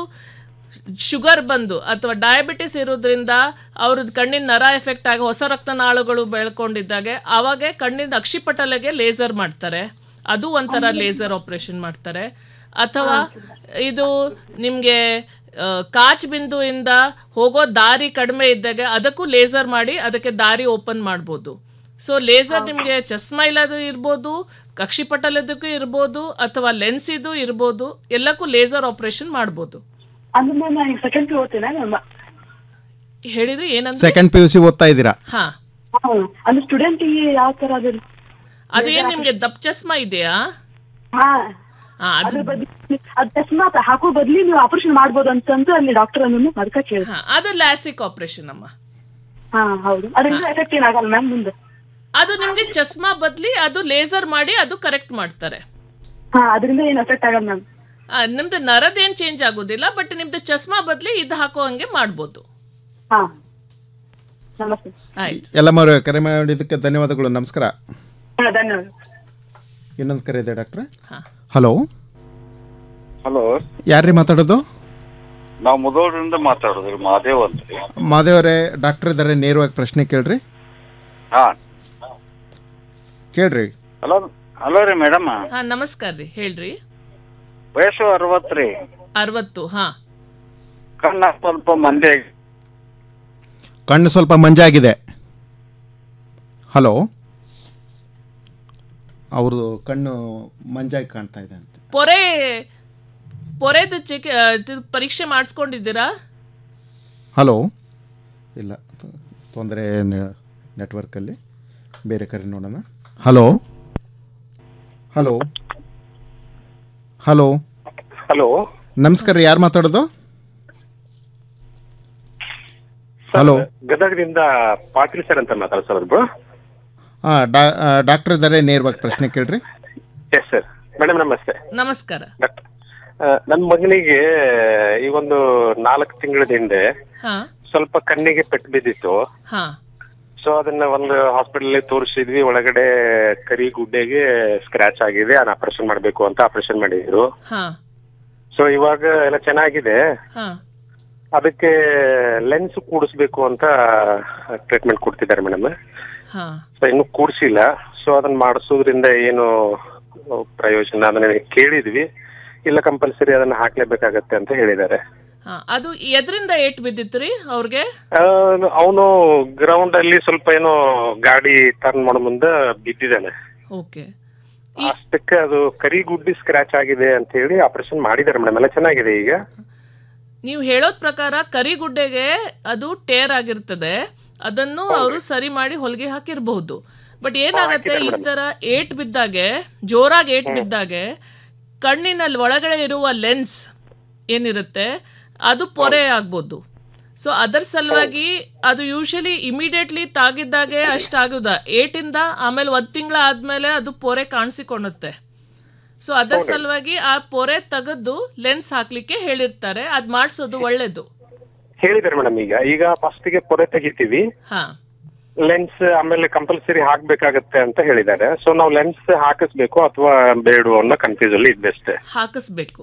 ಶುಗರ್ ಬಂದು ಅಥವಾ ಡಯಾಬಿಟಿಸ್ ಇರೋದ್ರಿಂದ ಅವ್ರದ್ದು ಕಣ್ಣಿನ ನರ ಎಫೆಕ್ಟ್ ಆಗಿ ಹೊಸ ರಕ್ತನಾಳಗಳು ಬೆಳ್ಕೊಂಡಿದ್ದಾಗೆ ಅವಾಗ ಕಣ್ಣಿನ ಅಕ್ಷಿಪಟಲಗೆ ಲೇಸರ್ ಮಾಡ್ತಾರೆ ಅದು ಒಂಥರ ಲೇಸರ್ ಆಪರೇಷನ್ ಮಾಡ್ತಾರೆ ಅಥವಾ ಇದು ನಿಮಗೆ ಕಾಚ್ ಬಿಂದುವಿಂದ ಹೋಗೋ ದಾರಿ ಕಡಿಮೆ ಇದ್ದಾಗ ಅದಕ್ಕೂ ಲೇಸರ್ ಮಾಡಿ ಅದಕ್ಕೆ ದಾರಿ ಓಪನ್ ಮಾಡ್ಬೋದು ಸೊ ಲೇಸರ್ ನಿಮಗೆ ಚಸ್ಮಾ ಇಲ್ಲದು ಇರ್ಬೋದು ಕಕ್ಷಿಪಟಲದಕ್ಕೂ ಇರ್ಬೋದು ಅಥವಾ ಲೆನ್ಸ್ ಇದು ಇರ್ಬೋದು ಎಲ್ಲಕ್ಕೂ ಲೇಸರ್ ಆಪರೇಷನ್ ಮಾಡ್ಬೋದು ಅಂದ್ರೆ ನಾನು ಈಗ ಸೆಕೆಂಡ್ ಪಿ ಓದ್ತೇನೆ ಮ್ಯಾಮ್ ಹೇಳಿದ್ರೆ ಏನಂತ ಸೆಕೆಂಡ್ ಪಿ ಯು ಸಿ ಓದ್ತಾ ಇದ್ದೀರಾ ಹಾ ಅಂದ್ರೆ ಸ್ಟೂಡೆಂಟಿಗೆ ಯಾವ ತರ ಅದು ಅದು ಏನ್ ನಿಮ್ಗೆ ದಪ್ಪ ಚಸ್ಮಾ ಇದೆಯಾ ಹಾ ಹಾ, ಅದು ಅದ್ರ ಬದ್ಲಿ ಅದ್ ಚಸ್ಮಾ ಹಾಕೋ ಬದ್ಲಿ ನೀವು ಆಪರೇಷನ್ ಮಾಡ್ಬೋದು ಅಂತಂದು ಅಲ್ಲಿ ಡಾಕ್ಟರ್ ಅನ್ನು ಅದಕ್ಕೆ ಕೇಳಿ ಹಾ, ಅದು ಲ್ಯಾಸಿಕ್ ಆಪರೇಷನ್ ಅಮ್ಮ ಹಾ ಹೌದು ಅದರಿಂದ ಎಫೆಕ್ಟ್ ಏನಾಗಲ್ಲ ಮ್ಯಾಮ್ ಮುಂದೆ ಅದು ನಿಮ್ಗೆ ಚಸ್ಮಾ ಬದ್ಲಿ ಅದು ಲೇಸರ್ ಮಾಡಿ ಅದು ಕರೆಕ್ಟ್ ಮಾಡ್ತಾರೆ ಹಾ ಅದರಿಂದ ಏನು ಎಫೆಕ್ಟ್ ಆಗಲ್ಲ ಮ್ಯಾಮ್ ಆ, ನಿಮ್ದು ನರದೇನ್ ಚೇಂಜ್ ಆಗೋದಿಲ್ಲ ಬಟ್ ನಿಮ್ದು ಚಸ್ಮಾ ಬದ್ಲಿ ಇದು ಹಾಕೋ ಹಂಗೆ ಮಾಡ್ಬೋದು ಹಾ ನಮಸ್ತೆ ಆಯ್ತು ಎಲ್ಲಮ್ಮವ್ರೆ ಕರೆ ಮಾಡಿದ್ದಕ್ಕೆ ಧನ್ಯವಾದಗಳು ನಮಸ್ಕಾರ ಹಾ ಧನ್ಯವಾದ ಇನ್ನೊಂದು ಕರೆ ಇದೆ ಡಾಕ್ಟ್ರೆ ಹಾ. ಹಲೋ ಹಲೋ ಯಾರ್ರೀ ಮಾತಾಡೋದು ನಾವು ಮುದೋಳರಿಂದ ಮಾತಾಡೋದ್ರಿ ಮಹಾದೇವ್ ಅಂತ್ರಿ ಮಾದೇವರೇ ಡಾಕ್ಟರ್ ಇದ್ದಾರೆ ನೇರವಾಗಿ ಪ್ರಶ್ನೆ ಕೇಳ್ರಿ ಹಾ ಕೇಳ್ರಿ ಹಲೋ ಹಲೋ ರೀ ಮೇಡಮ್ ಹಾ ನಮಸ್ಕಾರ ರೀ ಹೇಳ್ರಿ ವಯಸ್ಸು ಅರವತ್ತ್ರಿ ಅರವತ್ತು ಹಾ ಕಣ್ಣ ಸ್ವಲ್ಪ ಮಂದಿ ಕಣ್ಣು ಸ್ವಲ್ಪ ಮಂಜಾಗಿದೆ ಹಲೋ ಅವ್ರದ್ದು ಕಣ್ಣು ಮಂಜಾಗಿ ಕಾಣ್ತಾ ಇದೆ ಅಂತ ಪೊರೆ ಪೊರೆದು ಚೆಕ್ ಆ, ಇದು ಪರೀಕ್ಷೆ ಮಾಡಿಸ್ಕೊಂಡಿದ್ದೀರಾ ಹಲೋ ಇಲ್ಲ ತೊಂದರೆ ನೆಟ್ವರ್ಕಲ್ಲಿ ಬೇರೆ ಕರೆ ನೋಡೋಣ ಹಲೋ ಹಲೋ ಹಲೋ ಹಲೋ ನಮಸ್ಕಾರ ಯಾರು ಮಾತಾಡೋದು ಹಲೋ ಗದಗದಿಂದ ಪಾಟೀಲ್ ಸರ್ ಅಂತ ಮಾತಾಡ್ಸೋದು ಹಾಂ ಡಾ ಡಾಕ್ಟರ್ ಇದ್ದಾರೆ ನೇರವಾಗಿ ಪ್ರಶ್ನೆ ಕೇಳ್ರಿ ಎಸ್ ಸರ್ ಮೇಡಮ್ ನಮಸ್ತೆ ನಮಸ್ಕಾರ ನನ್ನ ಮಗನಿಗೆ ಈ ಒಂದು ನಾಲ್ಕು ತಿಂಗಳ ಹಿಂದೆ ಹಾ ಸ್ವಲ್ಪ ಕಣ್ಣಿಗೆ ಪೆಟ್ಟು ಬಿದ್ದಿತ್ತು ಹಾ ಸೊ ಅದನ್ನ ಒಂದು ಹಾಸ್ಪಿಟಲ್ ತೋರಿಸಿದ್ವಿ ಒಳಗಡೆ ಕರಿ ಗುಡ್ಡೆಗೆ ಸ್ಕ್ರಾಚ್ ಆಗಿದೆ ಅದನ್ನ ಆಪರೇಷನ್ ಮಾಡಬೇಕು ಅಂತ ಆಪರೇಷನ್ ಮಾಡಿದ್ರು ಹಾ ಸೊ ಇವಾಗ ಎಲ್ಲ ಚೆನ್ನಾಗಿದೆ ಹಾ ಅದಕ್ಕೆ ಲೆನ್ಸ್ ಕೂಡಿಸ್ಬೇಕು ಅಂತ ಟ್ರೀಟ್ಮೆಂಟ್ ಕೊಡ್ತಿದ್ದಾರೆ ಮೇಡಮ್ ಹಾ ಸೊ ಇನ್ನು ಕೂಡಿಸಿಲ್ಲ ಸೊ ಅದನ್ನ ಮಾಡಿಸೋದ್ರಿಂದ ಏನು ಪ್ರಯೋಜನ ಅದನ್ನ ಕೇಳಿದ್ವಿ ಇಲ್ಲ ಕಂಪಲ್ಸರಿ ಅದನ್ನ ಹಾಕ್ಲೇಬೇಕಾಗತ್ತೆ ಅಂತ ಹೇಳಿದ್ದಾರೆ ಹಾ ಅದು ಎದ್ರಿಂದ ಏಟ್ ಬಿದ್ದಿತ್ತು ರೀ ಅವ್ರಿಗೆ ಅವನು ಗ್ರೌಂಡ್ ಅಲ್ಲಿ ಸ್ವಲ್ಪ ಏನೋ ಗಾಡಿ ಟರ್ನ್ ಮಾಡೋ ಮುಂದೆ ಬಿದ್ದಿದ್ದಾನೆ ಓಕೆ ಅಷ್ಟಕ್ಕೆ ಅದು ಕರಿ ಗುಡ್ಡಿ ಸ್ಕ್ರಾಚ್ ಆಗಿದೆ ಅಂತ ಹೇಳಿ ಆಪರೇಷನ್ ಮಾಡಿದ್ದಾರೆ ಮೇಡಮ್ ಎಲ್ಲ ಚೆನ್ನಾಗಿದೆ ಈಗ ನೀವು ಹೇಳೋದ್ ಪ್ರಕಾರ ಕರಿಗುಡ್ಡೆಗೆ ಅದು ಟೇರ್ ಆಗಿರ್ತದೆ ಅದನ್ನು ಅವರು ಸರಿ ಮಾಡಿ ಹೊಲಿಗೆ ಹಾಕಿರಬಹುದು ಬಟ್ ಏನಾಗತ್ತೆ ಈ ತರ ಏಟ್ ಬಿದ್ದಾಗೆ ಜೋರಾಗಿ ಏಟ್ ಬಿದ್ದಾಗೆ ಕಣ್ಣಿನಲ್ಲಿ ಒಳಗಡೆ ಇರುವ ಲೆನ್ಸ್ ಏನಿರುತ್ತೆ ಅದು ಪೊರೆ ಆಗ್ಬೋದು ಸೊ ಅದರ ಸಲುವಾಗಿ ಅದು ಯೂಶಲಿ ಇಮಿಡಿಯೇಟ್ಲಿ ತಾಗಿದ್ದಾಗೆ ಅಷ್ಟಾಗುದ ಏಟಿಂದ ಆಮೇಲೆ ಒಂದು ತಿಂಗಳ ಆದ್ಮೇಲೆ ಅದು ಪೊರೆ ಕಾಣಿಸಿಕೊಳ್ಳುತ್ತೆ ಸೊ ಅದರ ಸಲುವಾಗಿ ಆ ಪೊರೆ ತೆಗೆದು ಲೆನ್ಸ್ ಹಾಕ್ಲಿಕ್ಕೆ ಹೇಳಿರ್ತಾರೆ ಅದ್ ಮಾಡಿಸೋದು ಒಳ್ಳೇದು ಹೇಳಿದ್ದಾರೆ ಮೇಡಮ್ ಈಗ ಈಗ ಫಸ್ಟ್ ಗೆ ಪೊರೆ ತೆಗಿತೀವಿ ಹಾ ಲೆನ್ಸ್ ಆಮೇಲೆ ಕಂಪಲ್ಸರಿ ಹಾಕ್ಬೇಕಾಗತ್ತೆ ಅಂತ ಹೇಳಿದ್ದಾರೆ ಸೊ ನಾವು ಲೆನ್ಸ್ ಹಾಕಿಸ್ಬೇಕು ಅಥವಾ ಬೇಡ ಅನ್ನೋ ಕನ್ಫ್ಯೂಸ್ ಅಲ್ಲಿ ಇದ್ದೆ ಅಷ್ಟೇ ಹಾಕಿಸ್ಬೇಕು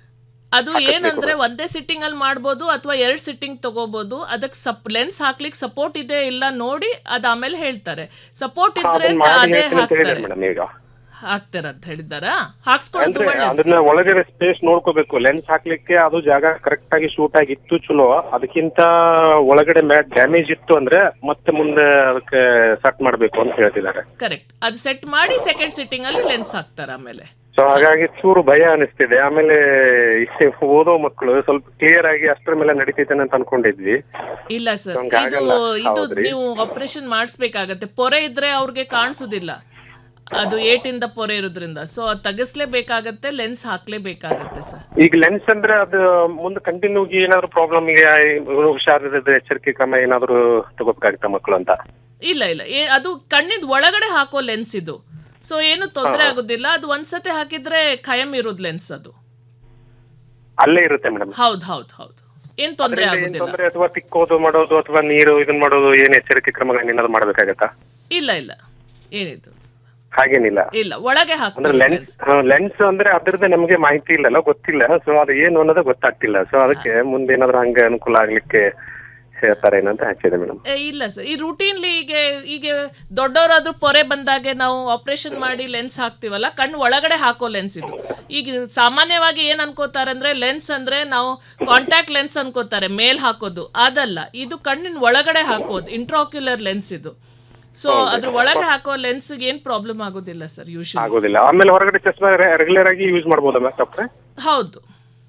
ಅದು ಏನಂದ್ರೆ ಒಂದೇ ಸಿಟ್ಟಿಂಗ್ ಅಲ್ಲಿ ಮಾಡ್ಬೋದು ಅಥವಾ ಎರಡ್ ಸಿಟ್ಟಿಂಗ್ ತಗೋಬಹುದು ಅದಕ್ಕೆ ಸಪ್ ಲೆನ್ಸ್ ಹಾಕ್ಲಿಕ್ಕೆ ಸಪೋರ್ಟ್ ಇದೆ ಇಲ್ಲ ನೋಡಿ ಅದ್ ಆಮೇಲೆ ಹೇಳ್ತಾರೆ ಸಪೋರ್ಟ್ ಇದ್ರೆ ಅದನ್ನ ಮಾಡಿ ಅದೇ ಹೇಳ್ತೀನಿ ಅಂತ ಹೇಳಿದ್ದಾರೆ ಹಾಕ್ತಾರೆ ಮೇಡಮ್ ಈಗ ಹಾಕ್ತಾರೆ ಅಂತ ಹೇಳಿದಾರ ಹಾಕ್ಸ್ಕೊಳ್ಳೋದು ಅಂದ್ರೆ ಒಳ್ಳೇದು ಅದನ್ನ ಒಳಗಡೆ ಸ್ಪೇಸ್ ನೋಡ್ಕೋಬೇಕು ಲೆನ್ಸ್ ಹಾಕ್ಲಿಕ್ಕೆ ಅದು ಜಾಗ ಕರೆಕ್ಟ್ ಆಗಿ ಶೂಟ್ ಆಗಿತ್ತು ಚಲೋ ಅದಕ್ಕಿಂತ ಒಳಗಡೆ ಮ್ಯಾಟ್ ಡ್ಯಾಮೇಜ್ ಇತ್ತು ಅಂದ್ರೆ ಮತ್ತೆ ಮುಂದೆ ಅದಕ್ಕೆ ಸೆಟ್ ಮಾಡ್ಬೇಕು ಅಂತ ಹೇಳ್ತಿದ್ದಾರೆ ಕರೆಕ್ಟ್ ಅದು ಸೆಟ್ ಮಾಡಿ ಸೆಕೆಂಡ್ ಸಿಟ್ಟಿಂಗ್ ಅಲ್ಲಿ ಲೆನ್ಸ್ ಹಾಕ್ತಾರೆ ಆಮೇಲೆ ಸೊ ಹಾಗಾಗಿ ಚೂರು ಭಯ ಅನಿಸ್ತಿದೆ ಆಮೇಲೆ ಈ ಓದೋ ಮಕ್ಕಳು ಸ್ವಲ್ಪ ಕ್ಲಿಯರ್ ಆಗಿ ಅಷ್ಟರ ಮೇಲೆ ನಡೀತೈತೆ ಅಂತ ಅನ್ಕೊಂಡಿದ್ವಿ ಇಲ್ಲ ಸರ್ ನಮ್ಗೆ ಇದು ಆಗಲ್ಲ. ಇದು ಹೌದ್ರಿ. ನೀವು ಆಪರೇಷನ್ ಮಾಡಿಸ್ಬೇಕಾಗತ್ತೆ ಪೊರೆ ಇದ್ರೆ ಅವ್ರಿಗೆ ಕಾಣಿಸೋದಿಲ್ಲ ಅದು ಏಟಿಂದ ಪೊರೆ ಇರೋದ್ರಿಂದ ಸೊ ಅದು ತೆಗಿಸ್ಲೇಬೇಕಾಗತ್ತೆ ಲೆನ್ಸ್ ಹಾಕ್ಲೇಬೇಕಾಗತ್ತೆ ಸರ್ ಈಗ ಲೆನ್ಸ್ ಅಂದ್ರೆ ಅದು ಮುಂದೆ ಕಂಟಿನ್ಯೂ ಏನಾದ್ರು ಪ್ರಾಬ್ಲಮ್ ಹುಷಾರಿದ್ರೆ ಎಚ್ಚರಿಕೆ ಕ್ರಮ ಏನಾದ್ರು ತಗೋಬೇಕಾಗುತ್ತೆ ಮಕ್ಕಳು ಅಂತ ಇಲ್ಲ ಇಲ್ಲ ಏ- ಅದು ಕಣ್ಣಿಂದ ಒಳಗಡೆ ಹಾಕೋ ಲೆನ್ಸ್ ಇದು ಸೊ ಏನು ತೊಂದರೆ ಹಾ. ಆಗೋದಿಲ್ಲ ಅದು ಒಂದ್ಸತಿ ಹಾಕಿದ್ರೆ ಖಾಯಂ ಇರೋದ್ ಲೆನ್ಸ್ ಅದು ಅಲ್ಲೇ ಇರುತ್ತೆ ಮೇಡಮ್ ಹೌದ್ ಹೌದ್ ಹೌದು ಏನ್ ತೊಂದರೆ ಏನ್ ಆಗೋದಿಲ್ಲ ತೊಂದ್ರೆ ಅಥವಾ ತಿಕ್ಕೋದು ಮಾಡೋದು ಅಥವಾ ನೀರು ಇದನ್ನ ಮಾಡೋದು ಏನ್ ಎಚ್ಚರಿಕೆ ಕ್ರಮಗಳನ್ನ ಏನಾದ್ರು ಮಾಡ್ಬೇಕಾಗತ್ತಾ ಇಲ್ಲ ಇಲ್ಲ ಏನಿದು ಹಾಗೇನಿಲ್ಲ ಇಲ್ಲ ಒಳಗೆ ಅಂದ್ರೆ ಹಾಕ್ತಾರೆ ಲೆನ್ಸ್ ಲೆನ್ಸ್ ಅಂದ್ರೆ ಅದ್ರದ್ದು ನಮಗೆ ಮಾಹಿತಿ ಇಲ್ಲಲ್ಲ ಗೊತ್ತಿಲ್ಲ ಸೊ ಅದು ಏನು ಅನ್ನೋದು ಗೊತ್ತಾಗ್ತಿಲ್ಲ ಸೊ ಅದಕ್ಕೆ ಮುಂದೆ ಏನಾದ್ರು ಹಂಗೆ ಅನುಕೂಲ ಆಗ್ಲಿಕ್ಕೆ ಹೇಳ್ತಾರೆ ಏನಂತ ಹಚ್ಚಿದೆ ಮೇಡಮ್ ಏ, ಇಲ್ಲ ಸರ್ ಈ ರುಟೀನ್ಲಿ ಈಗ ಈಗ ದೊಡ್ಡವರಾದ್ರೂ ಪೊರೆ ಬಂದಾಗೆ ನಾವು ಆಪರೇಷನ್ ಮಾಡಿ ಲೆನ್ಸ್ ಹಾಕ್ತಿವಲ್ಲ ಕಣ್ಣು ಒಳಗಡೆ ಹಾಕೋ ಲೆನ್ಸ್ ಇದು ಈಗ ಸಾಮಾನ್ಯವಾಗಿ ಏನ್ ಅನ್ಕೋತಾರೆ ಅಂದ್ರೆ ಲೆನ್ಸ್ ಅಂದ್ರೆ ನಾವು ಕಾಂಟ್ಯಾಕ್ಟ್ ಲೆನ್ಸ್ ಅನ್ಕೋತಾರೆ ಮೇಲ್ ಹಾಕೋದು ಅದಲ್ಲ ಇದು ಕಣ್ಣಿನ ಒಳಗಡೆ ಹಾಕೋದು ಇಂಟ್ರಾಕ್ಯುಲರ್ ಲೆನ್ಸ್ ಇದು ಸೊ ಅದ್ರ ಒಳಗೆ ಹಾಕೋ ಲೆನ್ಸ್ ಏನ್ ಪ್ರಾಬ್ಲಮ್ ಆಗೋದಿಲ್ಲ ಸರ್ ಯೂಶಲಿ ಆಗೋದಿಲ್ಲ ಆಮೇಲೆ ಹೊರಗಡೆ ಚಸ್ಮಾ ರೆಗ್ಯುಲರ್ ಆಗಿ ಯೂಸ್ ಮಾಡ್ಬೋದಲ್ಲ ಡಾಕ್ಟ್ರೆ ಹೌದು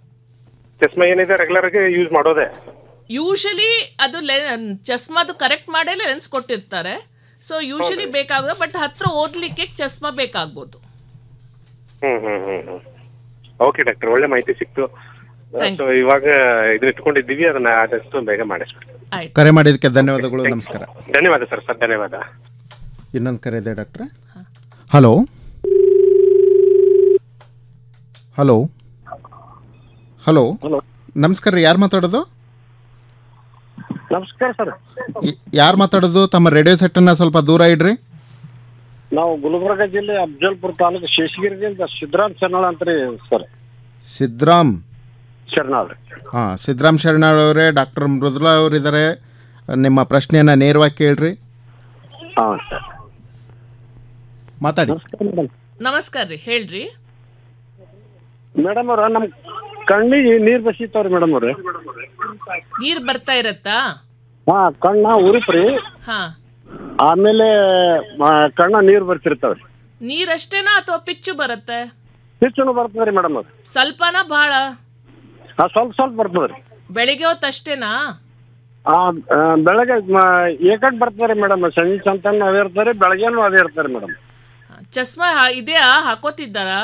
ಚಸ್ಮಾ ಏನಿದೆ ರೆಗ್ಯುಲರ್ ಆಗಿ ಯೂಸ್ ಮಾಡೋದೇ ಯೂಶಲಿ ಅದು ಲೆ ಚಸ್ಮಾದು ಕರೆಕ್ಟ್ ಮಾಡೇ ಲೆನ್ಸ್ ಕೊಟ್ಟಿರ್ತಾರೆ ಸೊ ಯೂಶಲಿ ಬೇಕಾಗೋದು ಬಟ್ ಹತ್ರ ಓದ್ಲಿಕ್ಕೆ ಚಸ್ಮಾ ಬೇಕಾಗ್ಬೋದು ಹ್ಮ್ ಹ್ಮ್ ಹ್ಮ್ ಹ್ಮ್ ಓಕೆ ಡಾಕ್ಟರ್ ಒಳ್ಳೆ ಮಾಹಿತಿ ಸಿಕ್ತು Thank ಸೊ ಇವಾಗ ಇದನ್ನ ಇಟ್ಕೊಂಡಿದ್ದೀವಿ ಅದನ್ನ ಆದಷ್ಟು ಬೇಗ ಮಾಡಿಸ್ಬಿಡ್ತೀವಿ ಕರೆ ಮಾಡಿದ್ದಕ್ಕೆ ಧನ್ಯವಾದಗಳು ನಮಸ್ಕಾರ ಧನ್ಯವಾದ ಸರ್ ಸರ್ ಧನ್ಯವಾದ ಇನ್ನೊಂದು ಕರೆ ಇದೆ ಡಾಕ್ಟ್ರೆ ಹಲೋ ಹಲೋ ಹಲೋ ಹಲೋ ನಮಸ್ಕಾರ ರೀ ಯಾರು ಮಾತಾಡೋದು ನಮಸ್ಕಾರ ಸರ್ ಯಾರು ಮಾತಾಡೋದು ತಮ್ಮ ರೇಡಿಯೋ ಸೆಟ್ಟನ್ನು ಸ್ವಲ್ಪ ದೂರ ಇಡ್ರಿ ನಾವು ಗುಲ್ಬರ್ಗ ಜಿಲ್ಲೆ ಅಫ್ಜಲ್ಪುರ ತಾಲೂಕು ಶೇಷಗಿರಿದಿಂದ ಸಿದ್ದರಾಮ್ ಶರಣಾಳ ಅಂತ ರೀ ಸರ್ ಸಿದ್ರಾಮ್ ಶರಣಾಳ್ ರೀ ಹಾಂ ಸಿದ್ರಾಮ್ ಶರಣಾಳ್ ಅವರೇ ಡಾಕ್ಟರ್ ಮೃದುಲಾ ಅವರಿದ್ದಾರೆ ನಿಮ್ಮ ಪ್ರಶ್ನೆಯನ್ನು ನೇರವಾಗಿ ಕೇಳ್ರಿ ಹಾಂ ಸರ್ ಮಾತಾಡಿ ನಮಸ್ಕಾರ ರೀ ಹೇಳ್ರಿ ಮೇಡಮ್ ಅವ್ರ ನಮ್ಮ ಕಣ್ಣಿಗೆ ನೀರು ಬಸಿತಾವ್ರಿ ಮೇಡಮ್ ಅವ್ರೆ ನೀರ್ ಬರ್ತಾ ಇರತ್ತಾ ಹಾ ಕಣ್ಣ ಉರಿಪ್ರಿ ಹಾ ಆಮೇಲೆ ಮ, ಕಣ್ಣ ನೀರು ಬರ್ತಿರ್ತಾವ್ರಿ ನೀರಷ್ಟೇನಾ ಅಥವಾ ಪಿಚ್ಚು ಬರುತ್ತೆ ಹೆಚ್ಚುನು ಬರ್ತದ್ರಿ ಮೇಡಮ್ ಅವ್ರ ಸ್ವಲ್ಪನಾ ಭಾಳ ಹಾ ಸ್ವಲ್ಪ ಸ್ವಲ್ಪ ಬರ್ತದ್ರಿ ಬೆಳಿಗ್ಗೆ ಹೊತ್ತು ಅಷ್ಟೇನಾ ಆ ಆ, ಬೆಳಗ್ಗೆ ಏಕಟ್ ಬರ್ತದ್ರಿ ಮೇಡಮ್ ಸಂಜೆ ಸಂತಾನ ಅದೇ ಇರ್ತಾರೆ ಬೆಳಗ್ಗೆನೂ ಅದೇ ಇರ್ತಾರೆ ಮೇಡಮ್ ಚಸ್ಮಾ ಹಾ- ಇದೆಯಾ ಹಾಕೋತಿದ್ದಾರಾ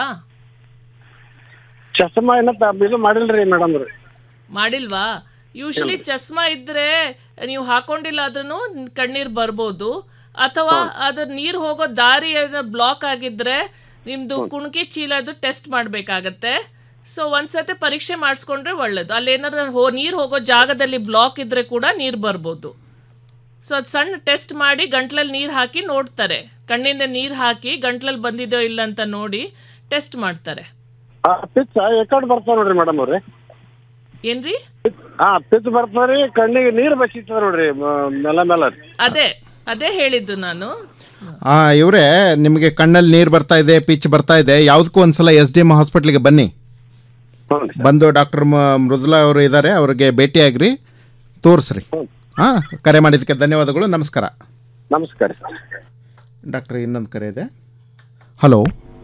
ಚಸ್ಮಾ ಏನ ತ- ಇದು ಮಾಡಿಲ್ರಿ ಮೇಡಮ್ ರೀ ಮಾಡಿಲ್ವಾ ಯೂಶಲಿ ಚಸ್ಮಾ ಇದ್ರೆ ನೀವು ಹಾಕೊಂಡಿಲ್ಲ ಆದ್ರೂ ಕಣ್ಣೀರ್ ಬರ್ಬೋದು ಅಥವಾ ಅದು ನೀರ್ ಹೋಗೋ ದಾರಿ ಬ್ಲಾಕ್ ಆಗಿದ್ರೆ ನಿಮ್ದು ಕುಣಕಿ ಚೀಲದು ಟೆಸ್ಟ್ ಮಾಡ್ಬೇಕಾಗತ್ತೆ ಸೊ ಒಂದ್ಸತಿ ಪರೀಕ್ಷೆ ಮಾಡಿಸ್ಕೊಂಡ್ರೆ ಒಳ್ಳೇದು ಅಲ್ಲಿ ಏನಾದ್ರು ಹೋ ನೀರು ಹೋಗೋ ಜಾಗದಲ್ಲಿ ಬ್ಲಾಕ್ ಇದ್ರೆ ಕೂಡ ನೀರು ಬರ್ಬೋದು ಸೊ ಅದು ಸಣ್ಣ ಟೆಸ್ಟ್ ಮಾಡಿ ಗಂಟ್ಲಲ್ಲಿ ನೀರು ಹಾಕಿ ನೋಡ್ತಾರೆ ಕಣ್ಣಿಂದ ನೀರು ಹಾಕಿ ಗಂಟ್ಲಲ್ಲಿ ಬಂದಿದೆಯೋ ಇಲ್ಲ ಅಂತ ನೋಡಿ ಟೆಸ್ಟ್ ಮಾಡ್ತಾರೆ ಪಿಚ್ ಏಕಟ್ ಬರ್ತಾವ ನೋಡ್ರಿ ಮೇಡಮ್ ಅವ್ರಿ ಏನ್ರಿ ಹಾ ಪಿಚ್ ಬರ್ತದ್ರಿ ಕಣ್ಣಿಗೆ ನೀರು ಬಸಿತದ ನೋಡ್ರಿ ಮ- ಮೆಲ್ಲ ಮೆಲ್ಲ ರೀ. ಅದೇ ಅದೇ ಹೇಳಿದ್ದು ನಾನು ಹಾಂ ಇವರೇ ನಿಮಗೆ ಕಣ್ಣಲ್ಲಿ ನೀರು ಬರ್ತಾ ಇದೆ ಪಿಚ್ ಬರ್ತಾ ಇದೆ ಯಾವುದಕ್ಕೂ ಒಂದ್ಸಲ ಎಸ್ ಡಿ ಎಮ್ ಹಾಸ್ಪಿಟ್ಲಿಗೆ ಬನ್ನಿ ಬಂದು ಡಾಕ್ಟರ್ ಮೃದುಲಾ ಅವರು ಇದ್ದಾರೆ ಅವ್ರಿಗೆ ಭೇಟಿಯಾಗ್ರಿ ತೋರಿಸ್ರಿ ಹಾಂ ಕರೆ ಮಾಡಿದ್ದಕ್ಕೆ ಧನ್ಯವಾದಗಳು ನಮಸ್ಕಾರ ನಮಸ್ಕಾರ ಡಾಕ್ಟರ್ ಇನ್ನೊಂದು ಕರೆ ಇದೆ ಹಲೋ